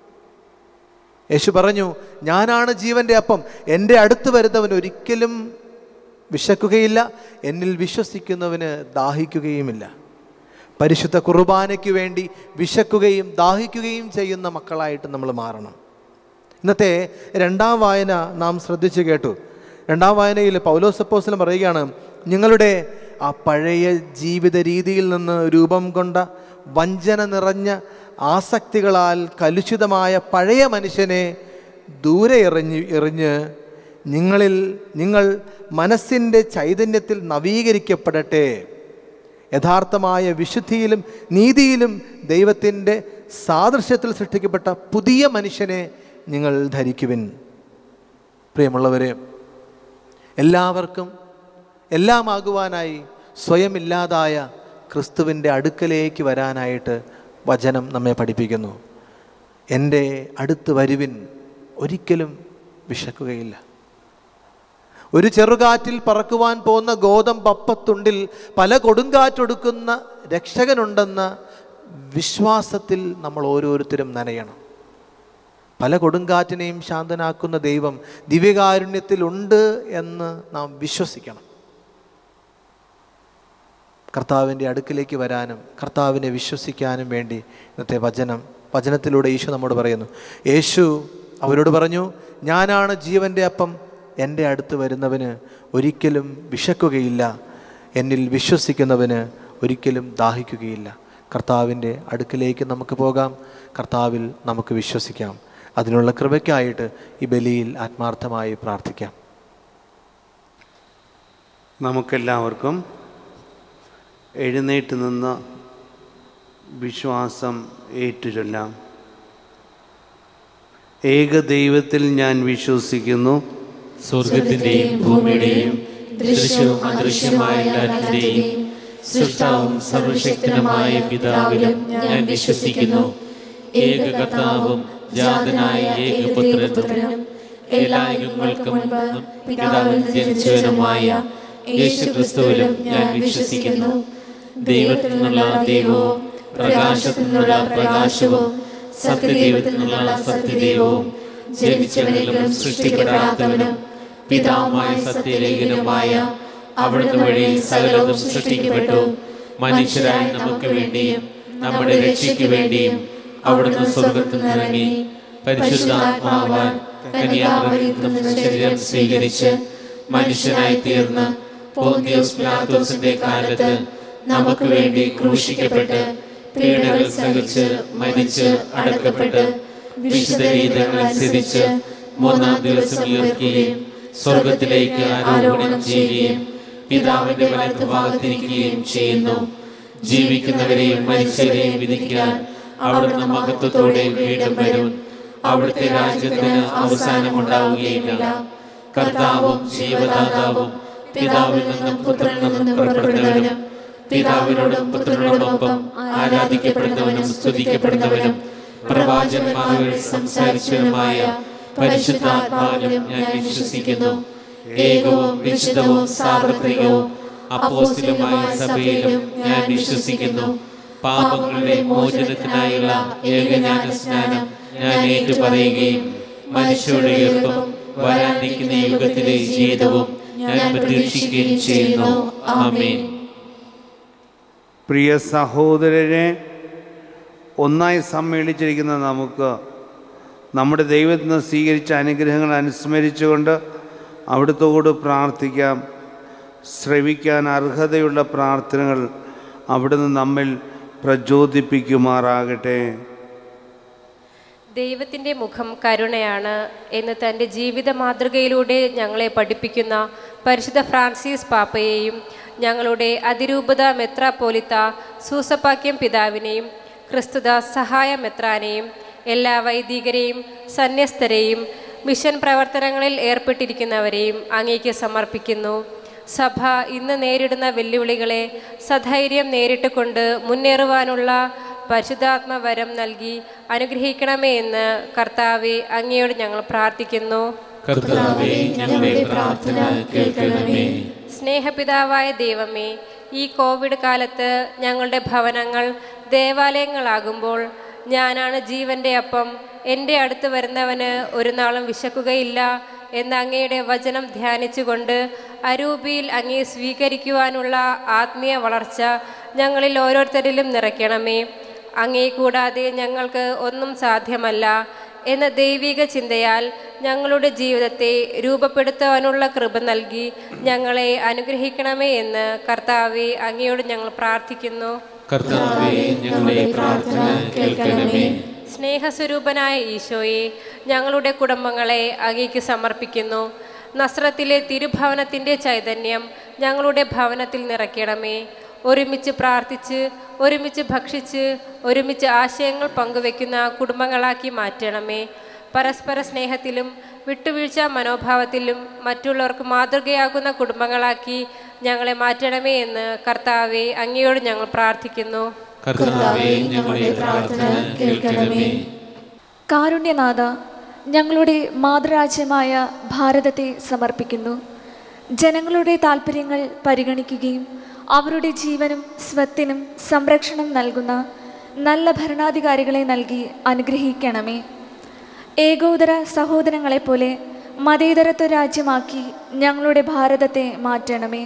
യേശു പറഞ്ഞു ഞാനാണ് ജീവൻ്റെ അപ്പം എൻ്റെ അടുത്ത് വരുന്നവൻ ഒരിക്കലും വിശക്കുകയില്ല എന്നിൽ വിശ്വസിക്കുന്നവന് ദാഹിക്കുകയുമില്ല പരിശുദ്ധ കുർബാനയ്ക്ക് വേണ്ടി വിശക്കുകയും ദാഹിക്കുകയും ചെയ്യുന്ന മക്കളായിട്ട് നമ്മൾ മാറണം ഇന്നത്തെ രണ്ടാം വായന നാം ശ്രദ്ധിച്ചു കേട്ടു രണ്ടാം വായനയിൽ പൗലോസപ്പോസിലും പറയുകയാണ് നിങ്ങളുടെ ആ പഴയ ജീവിത രീതിയിൽ നിന്ന് രൂപം കൊണ്ട വഞ്ചന നിറഞ്ഞ ആസക്തികളാൽ കലുഷിതമായ പഴയ മനുഷ്യനെ ദൂരെ എറിഞ്ഞ് എറിഞ്ഞ് നിങ്ങളിൽ നിങ്ങൾ മനസ്സിൻ്റെ ചൈതന്യത്തിൽ നവീകരിക്കപ്പെടട്ടെ യഥാർത്ഥമായ വിശുദ്ധിയിലും നീതിയിലും ദൈവത്തിൻ്റെ സാദൃശ്യത്തിൽ സൃഷ്ടിക്കപ്പെട്ട പുതിയ മനുഷ്യനെ നിങ്ങൾ ധരിക്കുവിൻ പ്രിയമുള്ളവരെ എല്ലാവർക്കും എല്ലാമാകുവാനായി സ്വയം ഇല്ലാതായ ക്രിസ്തുവിൻ്റെ അടുക്കലേക്ക് വരാനായിട്ട് വചനം നമ്മെ പഠിപ്പിക്കുന്നു എൻ്റെ അടുത്ത് വരുവിൻ ഒരിക്കലും വിശക്കുകയില്ല ഒരു ചെറുകാറ്റിൽ പറക്കുവാൻ പോകുന്ന ഗോതമ്പപ്പത്തുണ്ടിൽ പല കൊടുങ്കാറ്റൊടുക്കുന്ന രക്ഷകനുണ്ടെന്ന വിശ്വാസത്തിൽ നമ്മൾ ഓരോരുത്തരും നനയണം പല കൊടുങ്കാറ്റിനെയും ശാന്തനാക്കുന്ന ദൈവം ദിവ്യകാരുണ്യത്തിലുണ്ട് എന്ന് നാം വിശ്വസിക്കണം കർത്താവിൻ്റെ അടുക്കിലേക്ക് വരാനും കർത്താവിനെ വിശ്വസിക്കാനും വേണ്ടി ഇന്നത്തെ വചനം വചനത്തിലൂടെ ഈശോ നമ്മോട് പറയുന്നു യേശു അവരോട് പറഞ്ഞു ഞാനാണ് ജീവൻ്റെ അപ്പം എൻ്റെ അടുത്ത് വരുന്നവന് ഒരിക്കലും വിശക്കുകയില്ല എന്നിൽ വിശ്വസിക്കുന്നവന് ഒരിക്കലും ദാഹിക്കുകയില്ല കർത്താവിൻ്റെ അടുക്കിലേക്ക് നമുക്ക് പോകാം കർത്താവിൽ നമുക്ക് വിശ്വസിക്കാം അതിനുള്ള കൃപയ്ക്കായിട്ട് ഈ ബലിയിൽ ആത്മാർത്ഥമായി പ്രാർത്ഥിക്കാം നമുക്കെല്ലാവർക്കും എഴുന്നേറ്റ് നിന്ന് വിശ്വാസം ഏറ്റുചൊല്ലാം ഏകദൈവത്തിൽ ഞാൻ വിശ്വസിക്കുന്നു സ്വർഗത്തിന്റെയും ഭൂമിയുടെയും ദൃശ്യവും അദൃശ്യമായ എല്ലാറ്റിന്റെയും സൃഷ്ടാവും സർവശക്തനുമായ പിതാവിലും ഞാൻ വിശ്വസിക്കുന്നു ഏക കർത്താവും ജാതനായ ഏകപുത്രനും എല്ലാ യുഗങ്ങൾക്കും മുൻപ് പിതാവിൽ ജനിച്ചവനുമായ യേശു ക്രിസ്തുവിലും ഞാൻ വിശ്വസിക്കുന്നു ദൈവത്തിൽ നിന്നുള്ള ദൈവവും പ്രകാശത്തിൽ നിന്നുള്ള പ്രകാശവും സത്യദൈവത്തിൽ നിന്നുള്ള സത്യദൈവവും ജനിച്ചവനിലും സൃഷ്ടിക്കപ്പെടാത്തവനും പിതാവുമായ സത്യലേഖനുമായ അവിടുന്ന് വഴി സകലതും സൃഷ്ടിക്കപ്പെട്ടു മനുഷ്യരായി നമുക്ക് വേണ്ടിയും നമ്മുടെ രക്ഷയ്ക്ക് വേണ്ടിയും അവിടുന്ന് സ്വർഗത്തിൽ നിറങ്ങി പരിശുദ്ധാത്മാവാൻ കന്യാമരിയിൽ നിന്ന് ശരീരം സ്വീകരിച്ച് മനുഷ്യനായി തീർന്ന് പോന്തിയോസ് പിലാത്തോസിന്റെ കാലത്ത് നമുക്ക് വേണ്ടി ക്രൂശിക്കപ്പെട്ട് പീഡകൾ സഹിച്ച് മരിച്ച് അടക്കപ്പെട്ട് വിശുദ്ധ രീതികൾ അനുസരിച്ച് മൂന്നാം ദിവസം ഉയർക്കുകയും സ്വർഗത്തിലേക്ക് ആരോപണം ചെയ്യുകയും പിതാവിന്റെ വലത്ത് ഭാഗത്തിരിക്കുകയും ചെയ്യുന്നു ജീവിക്കുന്നവരെയും മനുഷ്യരെയും വിധിക്കാൻ അവിടുന്ന് മഹത്വത്തോടെ വീണ്ടും വരും അവിടുത്തെ രാജ്യത്തിന് അവസാനമുണ്ടാവുകയില്ല കർത്താവും ജീവദാതാവും പിതാവിൽ നിന്നും പുത്രനിൽ നിന്നും പുറപ്പെടുന്നവനും പിതാവിനോടും പുത്രനോടൊപ്പം ആരാധിക്കപ്പെടുന്നവനും സ്തുതിക്കപ്പെടുന്നവനും പ്രവാചകന്മാരിൽ സംസാരിച്ചവനുമായ പരിശുദ്ധാത്മാവിലും ഞാൻ വിശ്വസിക്കുന്നു ഏകവും വിശുദ്ധവും സാർവത്രികവും അപ്പോസ്തലമായ സഭയിലും ഞാൻ വിശ്വസിക്കുന്നു പാപങ്ങളുടെ മോചനത്തിനായുള്ള ഏകജ്ഞാന സ്നാനം ഞാൻ ഏറ്റുപറയുകയും മനുഷ്യരുടെ ഉയർപ്പും വരാനിരിക്കുന്ന യുഗത്തിലെ ജീവിതവും ഞാൻ പ്രതീക്ഷിക്കുകയും ചെയ്യുന്നു ആമേൻ പ്രിയ സഹോദരരെ ഒന്നായി സമ്മേളിച്ചിരിക്കുന്ന നമുക്ക് നമ്മുടെ ദൈവത്തിൽ നിന്ന് സ്വീകരിച്ച അനുഗ്രഹങ്ങൾ അനുസ്മരിച്ചുകൊണ്ട് അവിടുത്തോട് പ്രാർത്ഥിക്കാം ശ്രവിക്കാൻ അർഹതയുള്ള പ്രാർത്ഥനകൾ അവിടുന്ന് നമ്മിൽ പ്രചോദിപ്പിക്കുമാറാകട്ടെ ദൈവത്തിൻ്റെ മുഖം കരുണയാണ് എന്ന് തൻ്റെ ജീവിത മാതൃകയിലൂടെ ഞങ്ങളെ പഠിപ്പിക്കുന്ന പരിശുദ്ധ ഫ്രാൻസിസ് പാപ്പയെയും ഞങ്ങളുടെ അതിരൂപത മെത്രാപ്പോലിത്ത സൂസപ്പാക്യം പിതാവിനെയും ക്രിസ്തുദ സഹായ മെത്രാനെയും എല്ലാ വൈദികരെയും സന്യസ്തരെയും മിഷൻ പ്രവർത്തനങ്ങളിൽ ഏർപ്പെട്ടിരിക്കുന്നവരെയും അങ്ങേക്ക് സമർപ്പിക്കുന്നു സഭ ഇന്ന് നേരിടുന്ന വെല്ലുവിളികളെ സധൈര്യം നേരിട്ടുകൊണ്ട് മുന്നേറുവാനുള്ള പരിശുദ്ധാത്മവരം നൽകി അനുഗ്രഹിക്കണമേ എന്ന് കർത്താവെ അങ്ങയോട് ഞങ്ങൾ പ്രാർത്ഥിക്കുന്നു കർത്താവേ ഞങ്ങളുടെ പ്രാർത്ഥന കേൾക്കണമേ സ്നേഹപിതാവായ ദൈവമേ ഈ കോവിഡ് കാലത്ത് ഞങ്ങളുടെ ഭവനങ്ങൾ ദേവാലയങ്ങളാകുമ്പോൾ ഞാനാണ് ജീവന്റെ അപ്പം എൻ്റെ അടുത്ത് വരുന്നവന് ഒരു നാളും വിശക്കുകയില്ല എന്ന അങ്ങയുടെ വചനം ധ്യാനിച്ചുകൊണ്ട് അരൂപിയിൽ അങ്ങയെ സ്വീകരിക്കുവാനുള്ള ആത്മീയ വളർച്ച ഞങ്ങളിൽ ഓരോരുത്തരിലും നിറയ്ക്കണമേ അങ്ങേ കൂടാതെ ഞങ്ങൾക്ക് ഒന്നും സാധ്യമല്ല എന്ന ദൈവിക ചിന്തയാൽ ഞങ്ങളുടെ ജീവിതത്തെ രൂപപ്പെടുത്തുവാനുള്ള കൃപ നൽകി ഞങ്ങളെ അനുഗ്രഹിക്കണമേ എന്ന് കർത്താവെ അങ്ങയോട് ഞങ്ങൾ പ്രാർത്ഥിക്കുന്നു കർത്താവേ ഞങ്ങളുടെ പ്രാർത്ഥന കേൾക്കണമേ സ്നേഹസ്വരൂപനായ ഈശോയെ ഞങ്ങളുടെ കുടുംബങ്ങളെ അങ്ങേക്ക് സമർപ്പിക്കുന്നു നസ്രത്തിലെ തിരുഭവനത്തിൻ്റെ ചൈതന്യം ഞങ്ങളുടെ ഭവനത്തിൽ നിറയ്ക്കണമേ ഒരുമിച്ച് പ്രാർത്ഥിച്ച് ഒരുമിച്ച് ഭക്ഷിച്ച് ഒരുമിച്ച് ആശയങ്ങൾ പങ്കുവെക്കുന്ന കുടുംബങ്ങളാക്കി മാറ്റണമേ പരസ്പര സ്നേഹത്തിലും വിട്ടുവീഴ്ച മനോഭാവത്തിലും മറ്റുള്ളവർക്ക് മാതൃകയാകുന്ന കുടുംബങ്ങളാക്കി ഞങ്ങളെ മാറ്റണമേ എന്ന് കർത്താവെ അങ്ങയോട് ഞങ്ങൾ പ്രാർത്ഥിക്കുന്നു കർത്താവേ ഞങ്ങളുടെ പ്രാർത്ഥന കേൾക്കണമേ കാരുണ്യനാഥ ഞങ്ങളുടെ മാതൃരാജ്യമായ ഭാരതത്തെ സമർപ്പിക്കുന്നു ജനങ്ങളുടെ താൽപ്പര്യങ്ങൾ പരിഗണിക്കുകയും അവരുടെ ജീവനും സ്വത്തിനും സംരക്ഷണം നൽകുന്ന നല്ല ഭരണാധികാരികളെ നൽകി അനുഗ്രഹിക്കണമേ ഏകോദര സഹോദരങ്ങളെപ്പോലെ മതേതരത്വ രാജ്യമാക്കി ഞങ്ങളുടെ ഭാരതത്തെ മാറ്റണമേ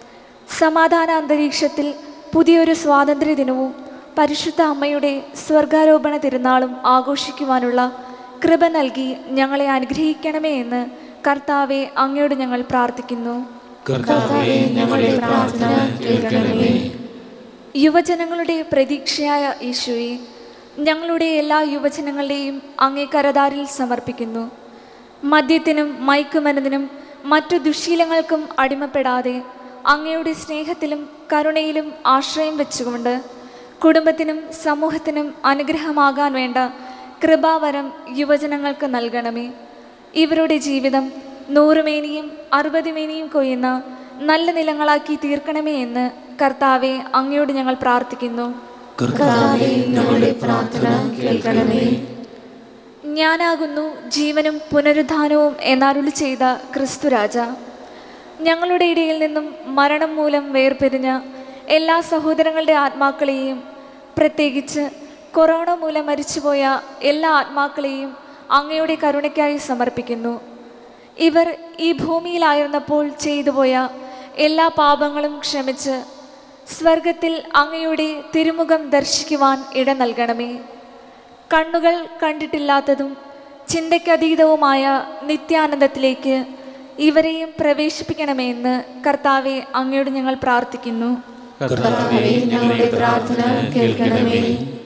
സമാധാന അന്തരീക്ഷത്തിൽ പുതിയൊരു സ്വാതന്ത്ര്യ ദിനവും പരിശുദ്ധ അമ്മയുടെ സ്വർഗാരോപണ തിരുനാളും ആഘോഷിക്കുവാനുള്ള കൃപ നൽകി ഞങ്ങളെ അനുഗ്രഹിക്കണമേ എന്ന് കർത്താവെ അങ്ങയോട് ഞങ്ങൾ പ്രാർത്ഥിക്കുന്നു കർത്താവേ ഞങ്ങളുടെ പ്രാർത്ഥന കേൾക്കണമേ യുവജനങ്ങളുടെ പ്രതീക്ഷയായ ഈശോയെ ഞങ്ങളുടെ എല്ലാ യുവജനങ്ങളുടെയും അങ്ങേ കരതാരിൽ സമർപ്പിക്കുന്നു മദ്യത്തിനും മയക്കുമരുന്നിനും മറ്റു ദുശീലങ്ങൾക്കും അടിമപ്പെടാതെ അങ്ങയുടെ സ്നേഹത്തിലും കരുണയിലും ആശ്രയം വെച്ചുകൊണ്ട് കുടുംബത്തിനും സമൂഹത്തിനും അനുഗ്രഹമാകാൻ വേണ്ട കൃപാവരം യുവജനങ്ങൾക്ക് നൽകണമേ ഇവരുടെ ജീവിതം നൂറുമേനിയും അറുപതുമേനിയും കൊയ്യുന്ന നല്ല നിലങ്ങളാക്കി തീർക്കണമേ എന്ന് കർത്താവെ അങ്ങയോട് ഞങ്ങൾ പ്രാർത്ഥിക്കുന്നു കർത്താവേ ഞങ്ങളുടെ പ്രാർത്ഥന കേൾക്കണമേ ഞാനാകുന്നു ജീവനും പുനരുദ്ധാനവും എന്നരുളി ചെയ്ത ക്രിസ്തുരാജ ഞങ്ങളുടെ ഇടയിൽ നിന്നും മരണം മൂലം വേർപിരിഞ്ഞ എല്ലാ സഹോദരങ്ങളുടെ ആത്മാക്കളെയും പ്രത്യേകിച്ച് കൊറോണ മൂലം മരിച്ചുപോയ എല്ലാ ആത്മാക്കളെയും അങ്ങയുടെ കരുണയ്ക്കായി സമർപ്പിക്കുന്നു ഇവർ ഈ ഭൂമിയിലായിരുന്നപ്പോൾ ചെയ്തുപോയ എല്ലാ പാപങ്ങളും ക്ഷമിച്ച് സ്വർഗത്തിൽ അങ്ങയുടെ തിരുമുഖം ദർശിക്കുവാൻ ഇട നൽകണമേ കണ്ണുകൾ കണ്ടിട്ടില്ലാത്തതും ചിന്തയ്ക്കതീതവുമായ നിത്യാനന്ദത്തിലേക്ക് ഇവരെയും പ്രവേശിപ്പിക്കണമെന്ന് കർത്താവെ അങ്ങയോട് ഞങ്ങൾ പ്രാർത്ഥിക്കുന്നു കർത്താവേ ഞങ്ങളുടെ പ്രാർത്ഥന കേൾക്കണമേ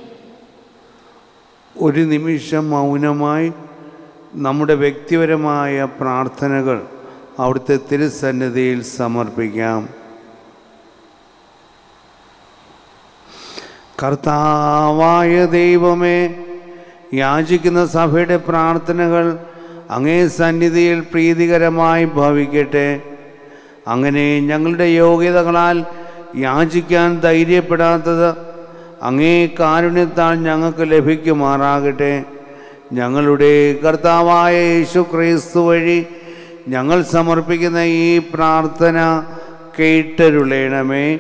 ഒരു നിമിഷം മൗനമായി നമ്മുടെ വ്യക്തിപരമായ പ്രാർത്ഥനകൾ അവിടുത്തെ തിരുസന്നിധിയിൽ സമർപ്പിക്കാം കർത്താവായ ദൈവമേ യാചിക്കുന്ന സഭയുടെ പ്രാർത്ഥനകൾ അങ്ങേ സന്നിധിയിൽ പ്രീതികരമായി ഭവിക്കട്ടെ അങ്ങനെ ഞങ്ങളുടെ യോഗ്യതകളാൽ യാചിക്കാൻ ധൈര്യപ്പെടാത്തത് അങ്ങേ കാരുണ്യത്താൽ ഞങ്ങൾക്ക് ലഭിക്കുമാറാകട്ടെ ഞങ്ങളുടെ കർത്താവായ യേശു ക്രിസ്തു വഴി ഞങ്ങൾ സമർപ്പിക്കുന്ന ഈ പ്രാർത്ഥന കേട്ടരുളേണമേ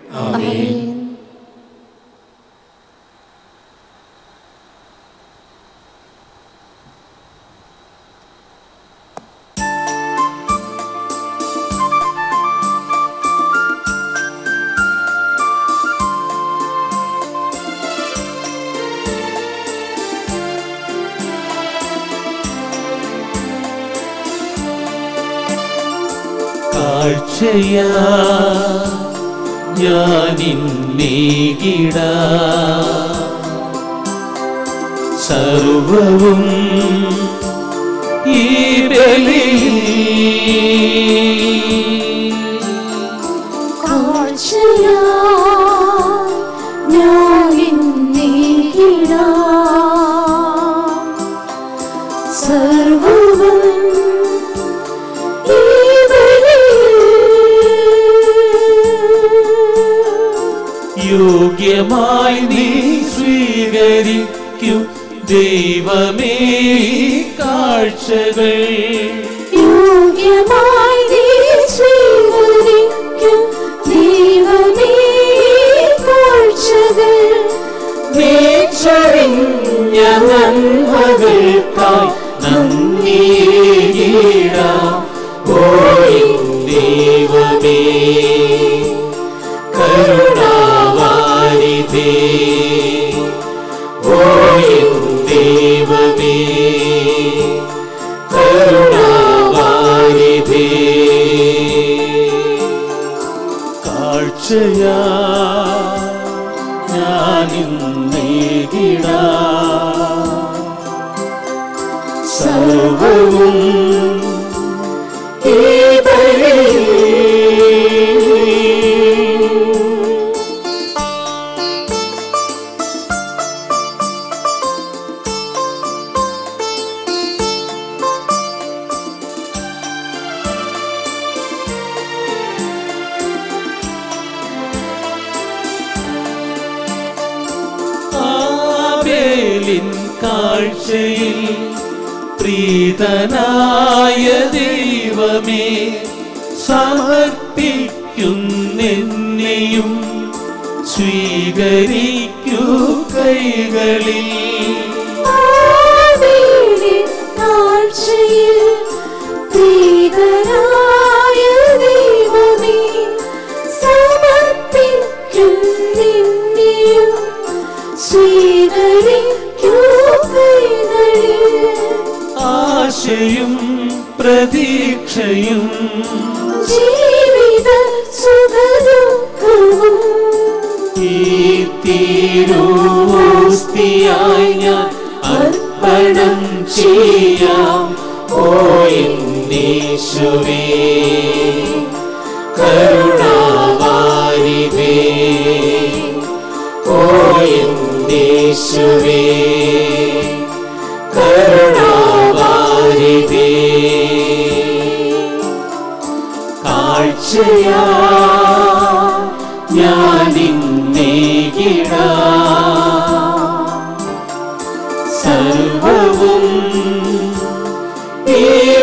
കാഴ്ചയാ ഞാനിന്നേകിട സർവവും ഈ ബലിയിൽ സർവവും യോഗ്യമായി നീ സ്വീകരിക്കൂ ദൈവമേ ഈ കാഴ്ചകൾ യോഗ്യമായി നീ സ്വീകരിക്കും ദൈവമേ കാഴ്ചകൾ നീച്ചറിഞ്ഞ നന്മകൾക്കായി നന്ദിയിടാം ഓ ദൈവമേ കരുണാവാരിധേ ഓ ദൈവമേ കരുണാവാരിധേ കാഴ്ചയാ ഞാനിന്നേകിട സർവവും ഈ ബലിയിൽ ആബേലിൻ കാഴ്ചയിൽ പ്രീതനായ ദൈവമേ സമർപ്പിക്കുന്നെന്നെയും സ്വീകരിക്കൂ കൈകളിൽ ആമേനിൻ കാഴ്ചയിൽ പ്രീതനായ ദൈവമേ സമർപ്പിക്കും നിന്നെയും സ്വീകരിക്കൂ കൈകളിൽ ആശയും പ്രതീക്ഷയും ജീവിത സുഖദുഃഖവും ഈ തീരുവോസ്തിയായി ഞാൻ അർപ്പണം ചെയ്യാം ഓ എന്നീശുവേ കരുണാവാരിവേ ഓ എന്നീശുവേ കരുണാവാരിവേ കാഴ്ചയാ ഞാനിന്നേകിട സർവവും ഈ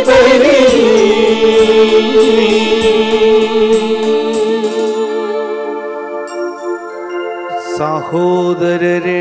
സഹോദരരെ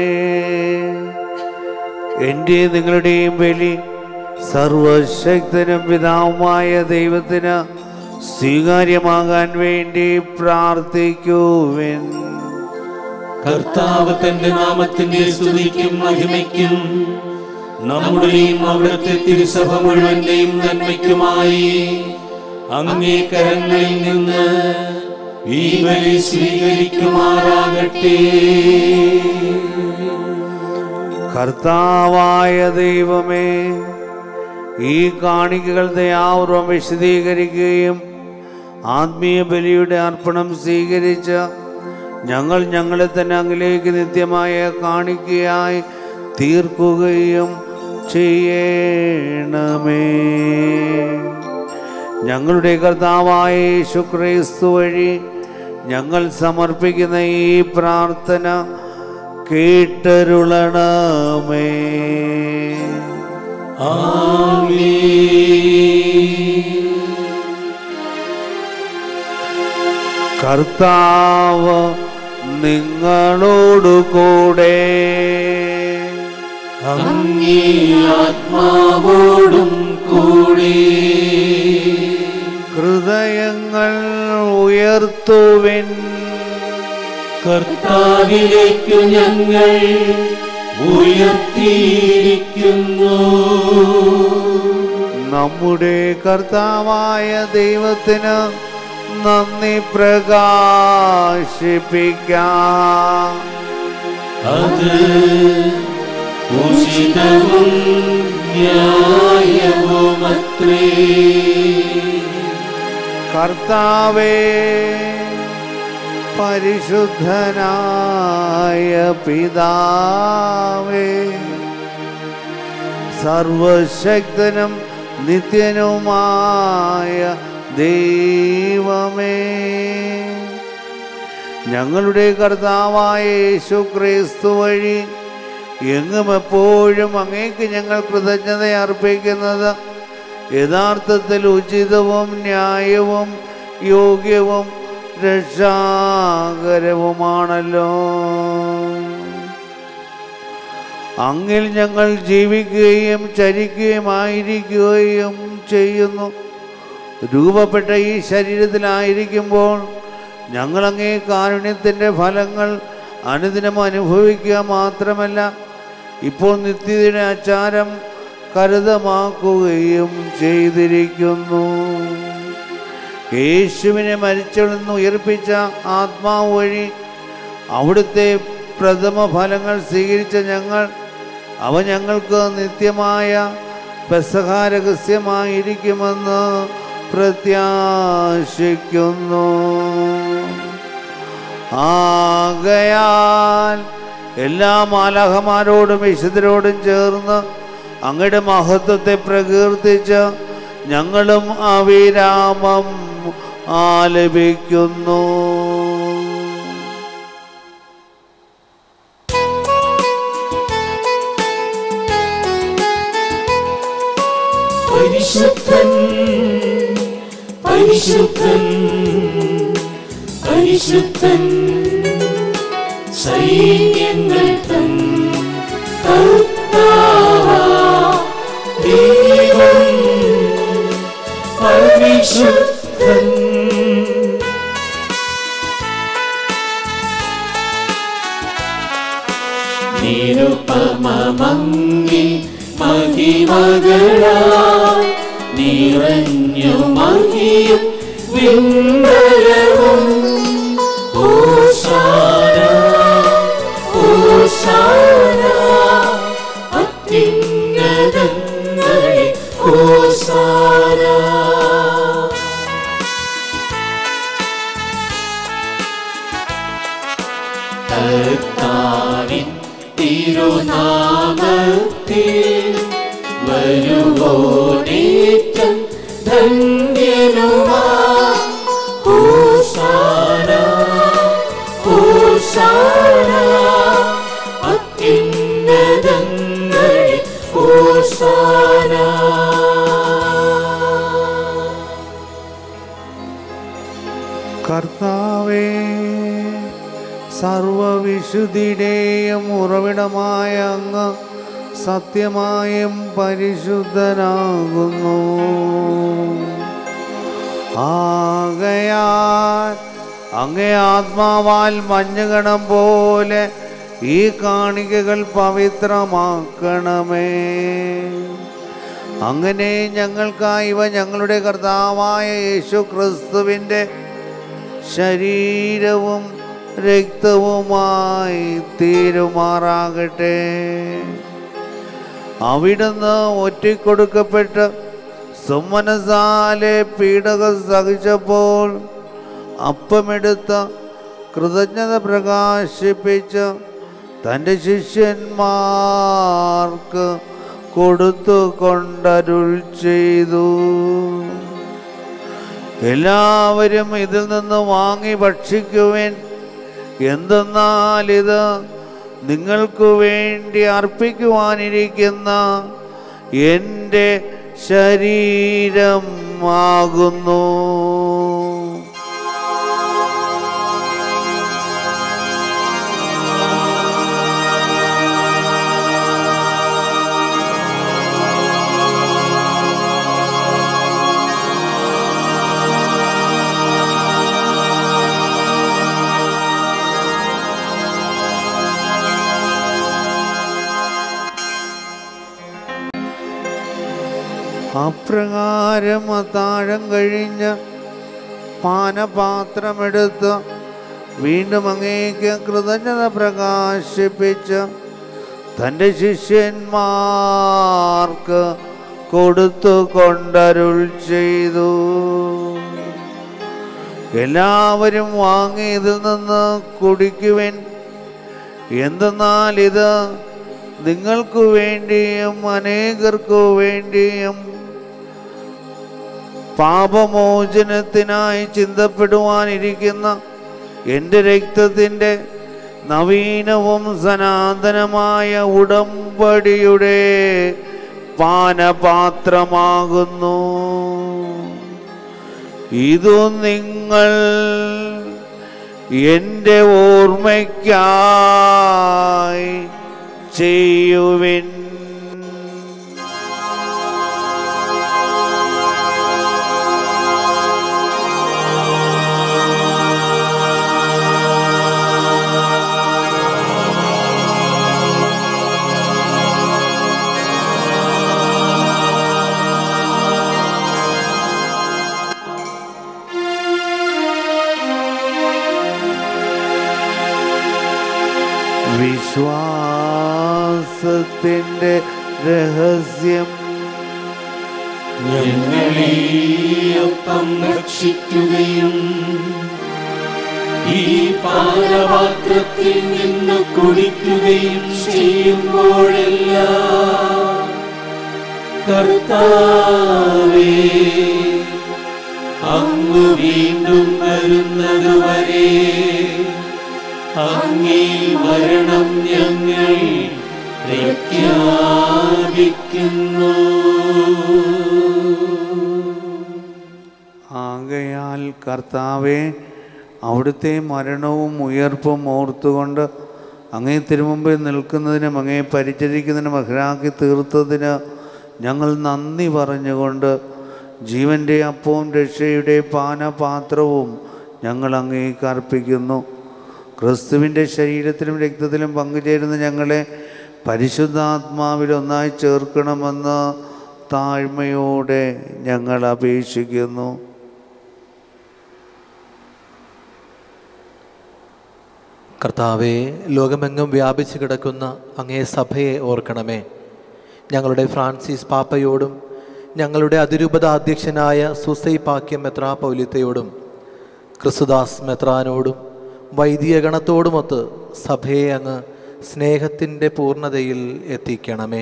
എൻ്റെ നിങ്ങളുടെയും ബലി സർവശക്തനും പിതാവുമായ ദൈവത്തിന് സ്വീകാര്യമാകാൻ വേണ്ടി പ്രാർത്ഥിക്കുവിൻ കർത്താവ് തന്റെ നാമത്തിന്റെ സ്തുതിക്കും മഹിമയ്ക്കും നമ്മുടെയും അവിടുത്തെ തിരുസഭ മുഴുവന്റെയും നന്മയ്ക്കുമായി അങ്ങേ കരങ്ങളിൽ നിന്ന് ഈ ബലി സ്വീകരിക്കുമാറാകട്ടെ കർത്താവായ ദൈവമേ ഈ കാണിക്കകൾ ദയാപൂർവം വിശദീകരിക്കുകയും ആത്മീയ ബലിയുടെ അർപ്പണം സ്വീകരിച്ച് ഞങ്ങൾ ഞങ്ങളെ തന്നെ അങ്ങിലേക്ക് നിത്യമായ കാണിക്കയായി തീർക്കുകയും ചെയ്യണമേ ഞങ്ങളുടെ കർത്താവായ യേശുക്രിസ്തു വഴി ഞങ്ങൾ സമർപ്പിക്കുന്ന ഈ പ്രാർത്ഥന കേട്ടരുളണമേ കർത്താവ് നിങ്ങളോടു കൂടെ അങ്ങേ ആത്മാവോടും കൂടി ഹൃദയങ്ങൾ ഉയർത്തുവിൻ കർത്താവിലേക്കു ഞങ്ങൾ ഉയർത്തിയിരിക്കുന്നു നമ്മുടെ കർത്താവായ ദൈവത്തിന് നന്ദി പ്രകാശിപ്പിക്കാം അത് ഉചിതവും ന്യായവുമത്രേ കർത്താവേ പരിശുദ്ധനായ പിതാവേ സർവശക്തനും നിത്യനുമായ ദൈവമേ ഞങ്ങളുടെ കർത്താവായ യേശു ക്രിസ്തു വഴി എങ്ങും എപ്പോഴും അങ്ങേക്ക് ഞങ്ങൾ കൃതജ്ഞത അർപ്പിക്കുന്നത് യഥാർത്ഥത്തിൽ ഉചിതവും ന്യായവും യോഗ്യവും രക്ഷാകരവുമാണല്ലോ അങ്ങിൽ ഞങ്ങൾ ജീവിക്കുകയും ചരിക്കുകയുമായിരിക്കുകയും ചെയ്യുന്നു രൂപപ്പെട്ട ഈ ശരീരത്തിലായിരിക്കുമ്പോൾ ഞങ്ങൾ അങ്ങേ കാരുണ്യത്തിൻ്റെ ഫലങ്ങൾ അനുദിനം അനുഭവിക്കുക മാത്രമല്ല ഇപ്പോൾ നിത്യതയുടെ ആചാരം കരുതമാക്കുകയും ചെയ്തിരിക്കുന്നു യേശുവിനെ മരിച്ചെന്ന് ഉയർപ്പിച്ച ആത്മാവ് വഴി അവിടുത്തെ പ്രഥമ ഫലങ്ങൾ സ്വീകരിച്ച ഞങ്ങൾ അവ ഞങ്ങൾക്ക് നിത്യമായ പെസഹ രഹസ്യമായിരിക്കുമെന്ന് പ്രത്യാശിക്കുന്നു ആകയാൽ എല്ലാ മാലാഹമാരോടും വിശുദ്ധരോടും ചേർന്ന് അങ്ങയുടെ മഹത്വത്തെ പ്രകീർത്തിച്ച് ഞങ്ങളും അവിരാമം ആലപിക്കുന്നു പരിശുദ്ധൻ പരിശുദ്ധൻ പരിശുദ്ധൻ സൈന്യങ്ങൾ തൻ കർത്താവാ ദൈവം പരിശുദ്ധൻ നിരുപമങ്ങി മഹിമകളാ നിറഞ്ഞു മഹിയും വിണ്ടലവും ഓശാന ഓശാന അത്യുന്നതങ്ങളിൽ ഓശാന കർത്താവിൻ തിരുനാമത്തിൽ വരുവോടേറ്റം ധന്യനുമാ ഹോസാന ഹോസാന അത്യുന്നതങ്ങളിൽ ഹോസാന കർത്താവേ സർവവിശുദ്ധിയുടെയും ഉറവിടമായ അങ്ങ് സത്യമായും പരിശുദ്ധനാകുന്നു ആകയാൽ അങ്ങേ ആത്മാവാൽ മഞ്ഞുകണം പോലെ ഈ കാണികകൾ പവിത്രമാക്കണമേ അങ്ങനെ ഞങ്ങൾക്കായി ഇവ ഞങ്ങളുടെ കർത്താവായ യേശു ക്രിസ്തുവിൻ്റെ ശരീരവും രക്തവുമായി തീരുമാറാകട്ടെ അവിടുന്ന് ഒറ്റിക്കൊടുക്കപ്പെട്ട് സുമനസാലെ പീഡകൾ സഹിച്ചപ്പോൾ അപ്പമെടുത്ത് കൃതജ്ഞത പ്രകാശിപ്പിച്ച് തൻ്റെ ശിഷ്യന്മാർക്ക് കൊടുത്തു കൊണ്ടരുൾ ചെയ്തു എല്ലാവരും ഇതിൽ നിന്ന് വാങ്ങി ഭക്ഷിക്കുവിൻ എന്തെന്നാൽ ഇത് നിങ്ങൾക്ക് വേണ്ടി അർപ്പിക്കുവാനിരിക്കുന്ന എൻ്റെ ശരീരം ആകുന്നു അപ്രകാരം അത്താഴം കഴിഞ്ഞ് പാനപാത്രമെടുത്ത് വീണ്ടും അങ്ങേക്ക് കൃതജ്ഞത പ്രകാശിപ്പിച്ച് തൻ്റെ ശിഷ്യന്മാർക്ക് കൊടുത്തു കൊണ്ടരുൾ ചെയ്തു എല്ലാവരും വാങ്ങി ഇതിൽ നിന്ന് കുടിക്കുവിൻ എന്തെന്നാൽ ഇത് നിങ്ങൾക്കു വേണ്ടിയും അനേകർക്കു വേണ്ടിയും പാപമോചനത്തിനായി ചിന്തപ്പെടുവാനിരിക്കുന്ന എൻ്റെ രക്തത്തിൻ്റെ നവീനവും സനാതനമായ ഉടമ്പടിയുടെ പാനപാത്രമാകുന്നു ഇതു നിങ്ങൾ എൻ്റെ ഓർമ്മയ്ക്കായി ചെയ്യുവിൻ വിശ്വാസത്തിൻ്റെ രഹസ്യം ഞങ്ങളീയൊപ്പം ഭക്ഷിക്കുകയും ഈ പാനപാത്രത്തിൽ നിന്ന് കുടിക്കുകയും ചെയ്യുമ്പോഴെല്ലാം കർത്താവേ അങ്ങ് വീണ്ടും വരുന്നതുവരെ അങ്ങേ മരണം ഞങ്ങൾ പ്രഖ്യാപിക്കുന്നു ആകയാൽ കർത്താവെ അവിടുത്തെ മരണവും ഉയർപ്പും ഓർത്തുകൊണ്ട് അങ്ങേ തിരുമുമ്പിൽ നിൽക്കുന്നതിനും അങ്ങേ പരിചരിക്കുന്നതിനും അഹ്രാക്കി തീർത്തതിന് ഞങ്ങൾ നന്ദി പറഞ്ഞുകൊണ്ട് ജീവൻ്റെ അപ്പവും രക്ഷയുടെ പാനപാത്രവും ഞങ്ങൾ അങ്ങേക്ക് അർപ്പിക്കുന്നു ക്രിസ്തുവിൻ്റെ ശരീരത്തിലും രക്തത്തിലും പങ്കുചേരുന്ന ഞങ്ങളെ പരിശുദ്ധാത്മാവിൽ ഒന്നായി ചേർക്കണമെന്ന് താഴ്മയോടെ ഞങ്ങൾ അപേക്ഷിക്കുന്നു കർത്താവെ ലോകമെങ്ങും വ്യാപിച്ചു കിടക്കുന്ന അങ്ങേ സഭയെ ഓർക്കണമേ ഞങ്ങളുടെ ഫ്രാൻസിസ് പാപ്പയോടും ഞങ്ങളുടെ അതിരൂപത അധ്യക്ഷനായ സുസൈപാക്യം മെത്രാ പൗലിത്തയോടും ക്രിസ്തുദാസ് മെത്രാനോടും വൈദിക ഗണത്തോടുമൊത്ത് സഭയെ അങ്ങ് സ്നേഹത്തിൻ്റെ പൂർണ്ണതയിൽ എത്തിക്കണമേ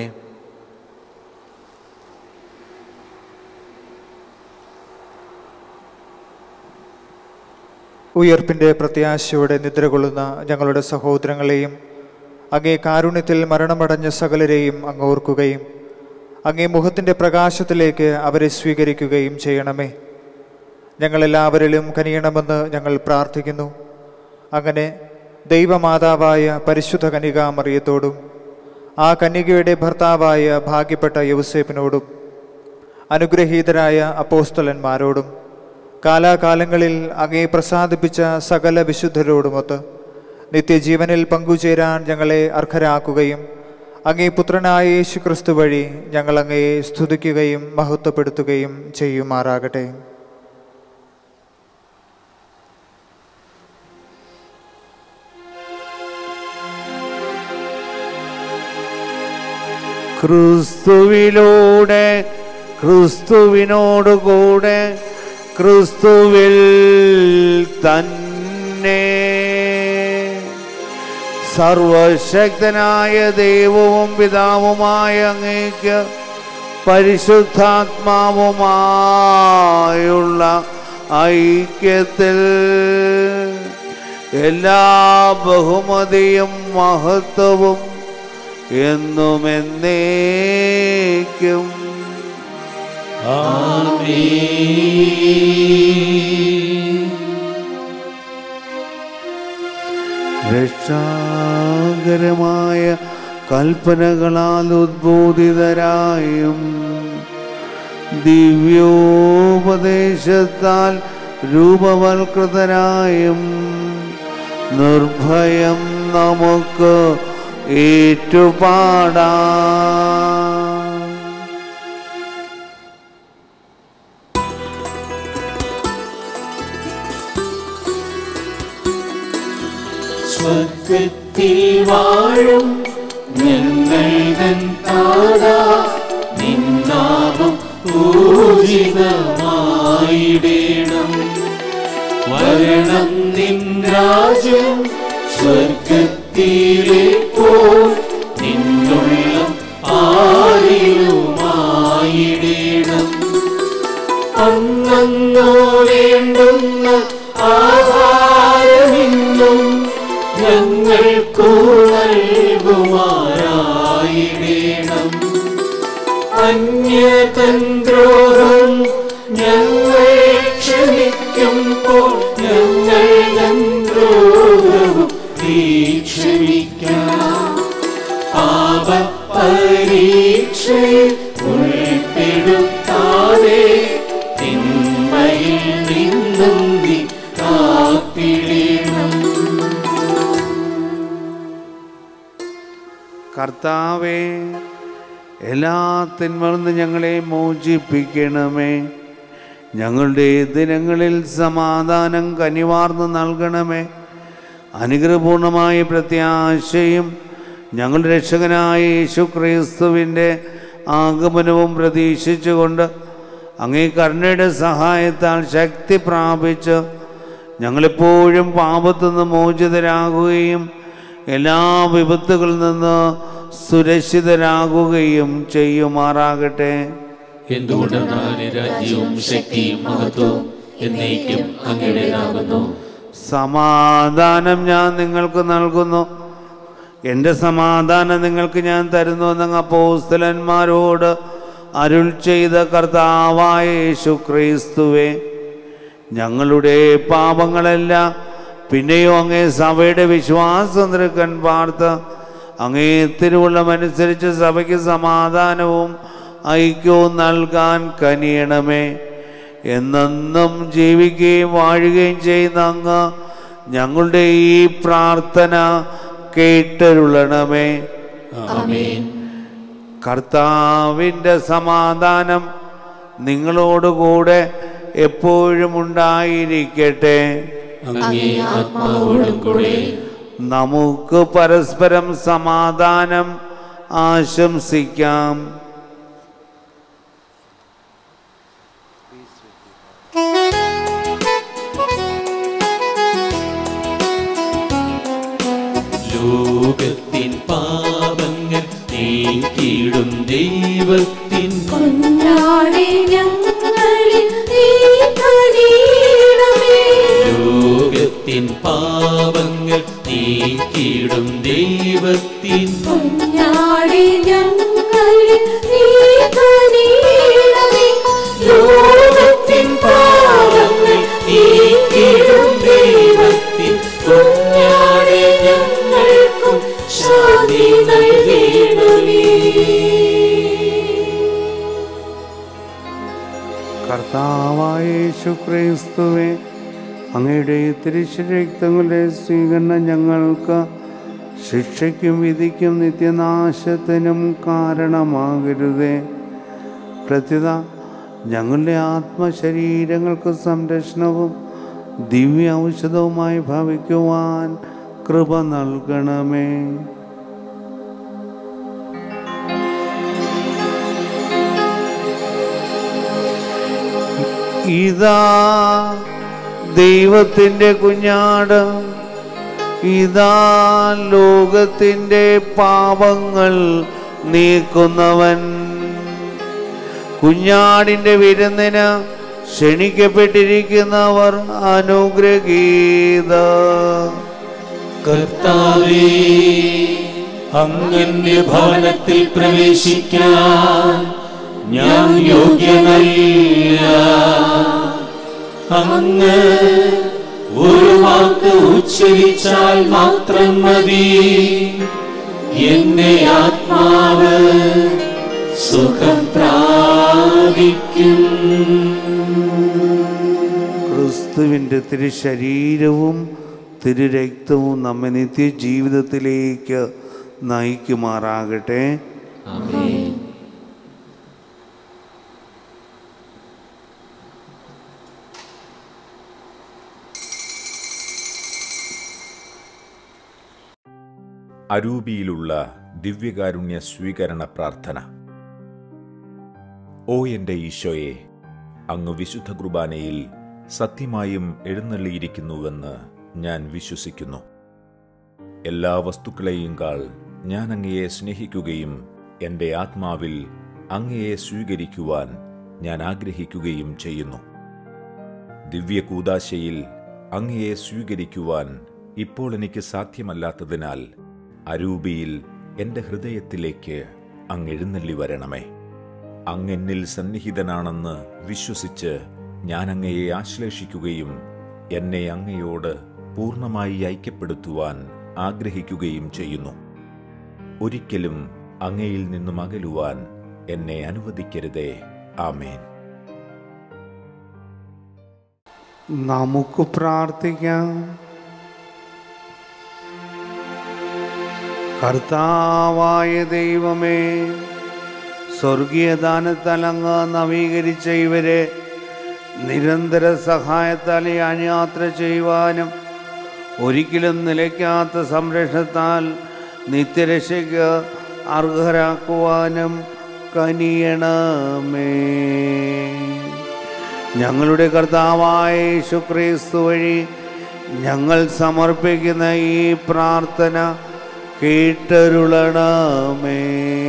ഉയർപ്പിൻ്റെ പ്രത്യാശയോടെ നിദ്രകൊള്ളുന്ന ഞങ്ങളുടെ സഹോദരങ്ങളെയും അങ്ങേ കാരുണ്യത്തിൽ മരണമടഞ്ഞ സകലരെയും അങ്ങ് ഓർക്കുകയും അങ്ങേ മുഖത്തിൻ്റെ പ്രകാശത്തിലേക്ക് അവരെ സ്വീകരിക്കുകയും ചെയ്യണമേ ഞങ്ങളെല്ലാവരിലും കനിയണമെന്ന് ഞങ്ങൾ പ്രാർത്ഥിക്കുന്നു അങ്ങനെ ദൈവമാതാവായ പരിശുദ്ധ കനികാമറിയത്തോടും ആ കന്യകയുടെ ഭർത്താവായ ഭാഗ്യപ്പെട്ട യൗസേപ്പിനോടും അനുഗ്രഹീതരായ അപ്പോസ്തലന്മാരോടും കാലാകാലങ്ങളിൽ അങ്ങേ പ്രസാദിപ്പിച്ച സകല വിശുദ്ധരോടുമൊത്ത് നിത്യജീവനിൽ പങ്കുചേരാൻ ഞങ്ങളെ അർഹരാക്കുകയും അങ്ങേ പുത്രനായ യേശു ക്രിസ്തു വഴി ഞങ്ങൾ അങ്ങയെ സ്തുതിക്കുകയും മഹത്വപ്പെടുത്തുകയും ചെയ്യുമാറാകട്ടെ ക്രിസ്തുവിലൂടെ ക്രിസ്തുവിനോടുകൂടെ ക്രിസ്തുവിൽ തന്നെ സർവശക്തനായ ദൈവവും പിതാവുമായ അങ്ങേക്ക് പരിശുദ്ധാത്മാവുമായുള്ള ഐക്യത്തിൽ എല്ലാ ബഹുമതിയും മഹത്വവും എന്നും എന്നേക്കും രക്ഷാകരമായ കൽപ്പനകളാൽ ഉദ്ബോധിതരായും ദിവ്യോപദേശത്താൽ രൂപവൽകൃതരായും നിർഭയം നമുക്ക് ഏറ്റുപാടാം സ്വർഗത്തിൽ വാഴും ഞങ്ങൾ തൻ താതാ നിന്നാമം പൂജിതമായിടേണം വരണം നിൻ രാജ്യം സ്വർഗത്തിലെ പോ നിന്നുള്ള ആരിലുമായിടേണം അന്നോ വേണ്ടുന്ന ആഹാരമിന്നും ഞങ്ങൾക്കു നൽകുമാറായിടേണം അന്യതന്ത്രോഹം ഞങ്ങൾ ക്ഷമിക്കുമ്പോൾ ഞങ്ങൾ തന്ത്രോഹവും നീ ക്ഷമിക്കാം പാപ പരീക്ഷയിൽ ഉൾപ്പെടുത്താതെ തിന്മയിൽ നിന്നും നീ കാത്തിടേണം കർത്താവേ എല്ലാ തിന്മകളിൽ നിന്ന് ഞങ്ങളെ മോചിപ്പിക്കണമേ ഞങ്ങളുടെ ദിനങ്ങളിൽ സമാധാനം കനിവാർന്ന് നൽകണമേ അനുഗ്രഹപൂർണമായ പ്രത്യാശയും ഞങ്ങളുടെ രക്ഷകനായ യേശു ക്രിസ്തുവിൻ്റെ ആഗമനവും പ്രതീക്ഷിച്ചുകൊണ്ട് അങ്ങേ കരുണയുടെ സഹായത്താൽ ശക്തി പ്രാപിച്ച് ഞങ്ങളെപ്പോഴും പാപത്തുനിന്ന് മോചിതരാകുകയും എല്ലാ വിപത്തുകളിൽ നിന്ന് സുരക്ഷിതരാകുകയും ചെയ്യുമാറാകട്ടെ എന്തുകൊണ്ടെന്നാൽ രാജ്യവും ശക്തിയും മഹത്വവും എന്നേക്കും അങ്ങയുടേതാകുന്നു സമാധാനം ഞാൻ നിങ്ങൾക്ക് നൽകുന്നു എൻ്റെ സമാധാനം നിങ്ങൾക്ക് ഞാൻ തരുന്നു എന്നങ്ങ് അപ്പോസ്തലന്മാരോട് അരുൾ ചെയ്ത കർത്താവായ യേശു ക്രിസ്തുവേ ഞങ്ങളുടെ പാപങ്ങളെല്ലാം പിന്നെയോ അങ്ങേ സഭയുടെ വിശ്വാസം നിൽക്കൻ പാർത്ത് അങ്ങേ തിരുവുള്ളമനുസരിച്ച് സഭയ്ക്ക് സമാധാനവും ഐക്യവും നൽകാൻ കനിയണമേ എന്നെന്നും ജീവിക്കുകയും വാഴുകയും ചെയ്യുന്ന അങ്ങ് ഞങ്ങളുടെ ഈ പ്രാർത്ഥന കേട്ടരുളണമേ ആമേൻ കർത്താവിൻ്റെ സമാധാനം നിങ്ങളോടുകൂടെ എപ്പോഴും ഉണ്ടായിരിക്കട്ടെ അങ്ങേ ആത്മാവോടും കൂടെ നമുക്ക് പരസ്പരം സമാധാനം ആശംസിക്കാം ലോകത്തിൻ പാപങ്ങൾ നീക്കിയിടും ദൈവത്തിൻ കുഞ്ഞാടെ ഞങ്ങളിൽ നീ കനിയണമേ. ലോകത്തിൻ പാപങ്ങൾ നീക്കിയിടും ദൈവത്തിൻ കുഞ്ഞാടെ ഞങ്ങളിൽ നീ കനിയണമേ. ലോകത്തിൻ പാപങ്ങൾ നീക്കിയിടും ദൈവത്തിൻ കുഞ്ഞാടെ ഞങ്ങൾക്കും ശാന്തി നൽകണമേ കർത്താവായ യേശു ക്രിസ്തുവേ അങ്ങയുടെ തിരുശരക്തങ്ങളുടെ സ്വീകരണം ഞങ്ങൾക്ക് ശിക്ഷയ്ക്കും വിധിക്കും നിത്യനാശത്തിനും കാരണമാകരുതേ പ്രത്യുത ഞങ്ങളുടെ ആത്മശരീരങ്ങൾക്ക് സംരക്ഷണവും ദിവ്യ ഔഷധവുമായി ഭവിക്കുവാൻ കൃപ നൽകണമേ ഇതാ ദൈവത്തിൻ്റെ കുഞ്ഞാട് ഇതാ ലോകത്തിൻ്റെ പാപങ്ങൾ നീക്കുന്നവൻ കുഞ്ഞാടിൻ്റെ വിരുന്നിന് ക്ഷണിക്കപ്പെട്ടിരിക്കുന്നവർ അനുഗ്രഹീത കർത്താവേ അങ്ങന്റെ ഭവനത്തിൽ പ്രവേശിക്കാൻ ഞാൻ യോഗ്യനല്ല അങ്ങ് ഒരു വാക്ക് ഉച്ചരിച്ചാൽ മാത്രം മതി എന്റെ ആത്മാവ് സുഖം പ്രാപിക്കും ക്രിസ്തുവിൻ്റെ തിരുശരീരവും തിരുരക്തവും നമ്മെ നിത്യജീവിതത്തിലേക്ക് നയിക്കുമാറാകട്ടെ അരൂപിയിലുള്ള ദിവ്യകാരുണ്യ സ്വീകരണ പ്രാർത്ഥന ഓ എൻ്റെ ഈശോയെ അങ്ങ് വിശുദ്ധ കുർബാനയിൽ സത്യമായും എഴുന്നള്ളിയിരിക്കുന്നുവെന്ന് ഞാൻ വിശ്വസിക്കുന്നു എല്ലാ വസ്തുക്കളെയും കാൾ ഞാൻ അങ്ങയെ സ്നേഹിക്കുകയും എൻ്റെ ആത്മാവിൽ അങ്ങയെ സ്വീകരിക്കുവാൻ ഞാൻ ആഗ്രഹിക്കുകയും ചെയ്യുന്നു ദിവ്യകൂദാശയിൽ അങ്ങയെ സ്വീകരിക്കുവാൻ ഇപ്പോൾ എനിക്ക് സാധ്യമല്ലാത്തതിനാൽ അരൂപിയിൽ എൻ്റെ ഹൃദയത്തിലേക്ക് അങ്ങ് എഴുന്നള്ളി വരണമേ അങ്ങെന്നിൽ സന്നിഹിതനാണെന്ന് വിശ്വസിച്ച് ഞാൻ അങ്ങയെ ആശ്ലേഷിക്കുകയും എന്നെ അങ്ങയോട് പൂർണ്ണമായി ഐക്യപ്പെടുത്തുവാൻ ആഗ്രഹിക്കുകയും ചെയ്യുന്നു ഒരിക്കലും അങ്ങയിൽ നിന്നും അകലുവാൻ എന്നെ അനുവദിക്കരുതേ ആമേൻ നമുക്ക് പ്രാർത്ഥിക്കാം കർത്താവായ ദൈവമേ സ്വർഗീയ ദാനത്താൽ അങ്ങ് നവീകരിച്ച ഇവരെ നിരന്തര സഹായത്താൽ യാത്ര ചെയ്യുവാനും ഒരിക്കലും നിലയ്ക്കാത്ത സംരക്ഷണത്താൽ നിത്യരക്ഷയ്ക്ക് അർഹരാക്കുവാനും കനിയണമേ ഞങ്ങളുടെ കർത്താവായ യേശുക്രിസ്തു വഴി ഞങ്ങൾ സമർപ്പിക്കുന്ന ഈ പ്രാർത്ഥന കേട്ടരുളണമേ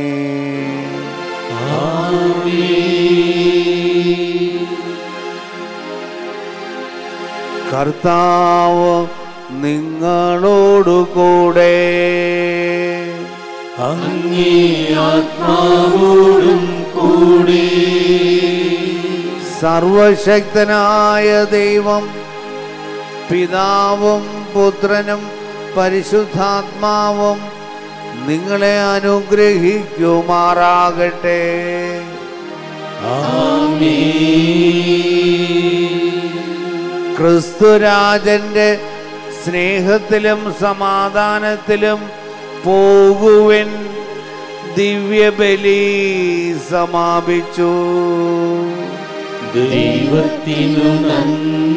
കർത്താവ് നിങ്ങളോടുകൂടെ അങ്ങേ ആത്മാവോടും കൂടെ സർവശക്തനായ ദൈവം പിതാവും പുത്രനും പരിശുദ്ധാത്മാവും നിങ്ങളെ അനുഗ്രഹിക്കുമാറാകട്ടെ ക്രിസ്തുരാജന്റെ സ്നേഹത്തിലും സമാധാനത്തിലും പോകുവിൻ ദിവ്യബലി സമാപിച്ചു ദൈവത്തിനു നന്ദി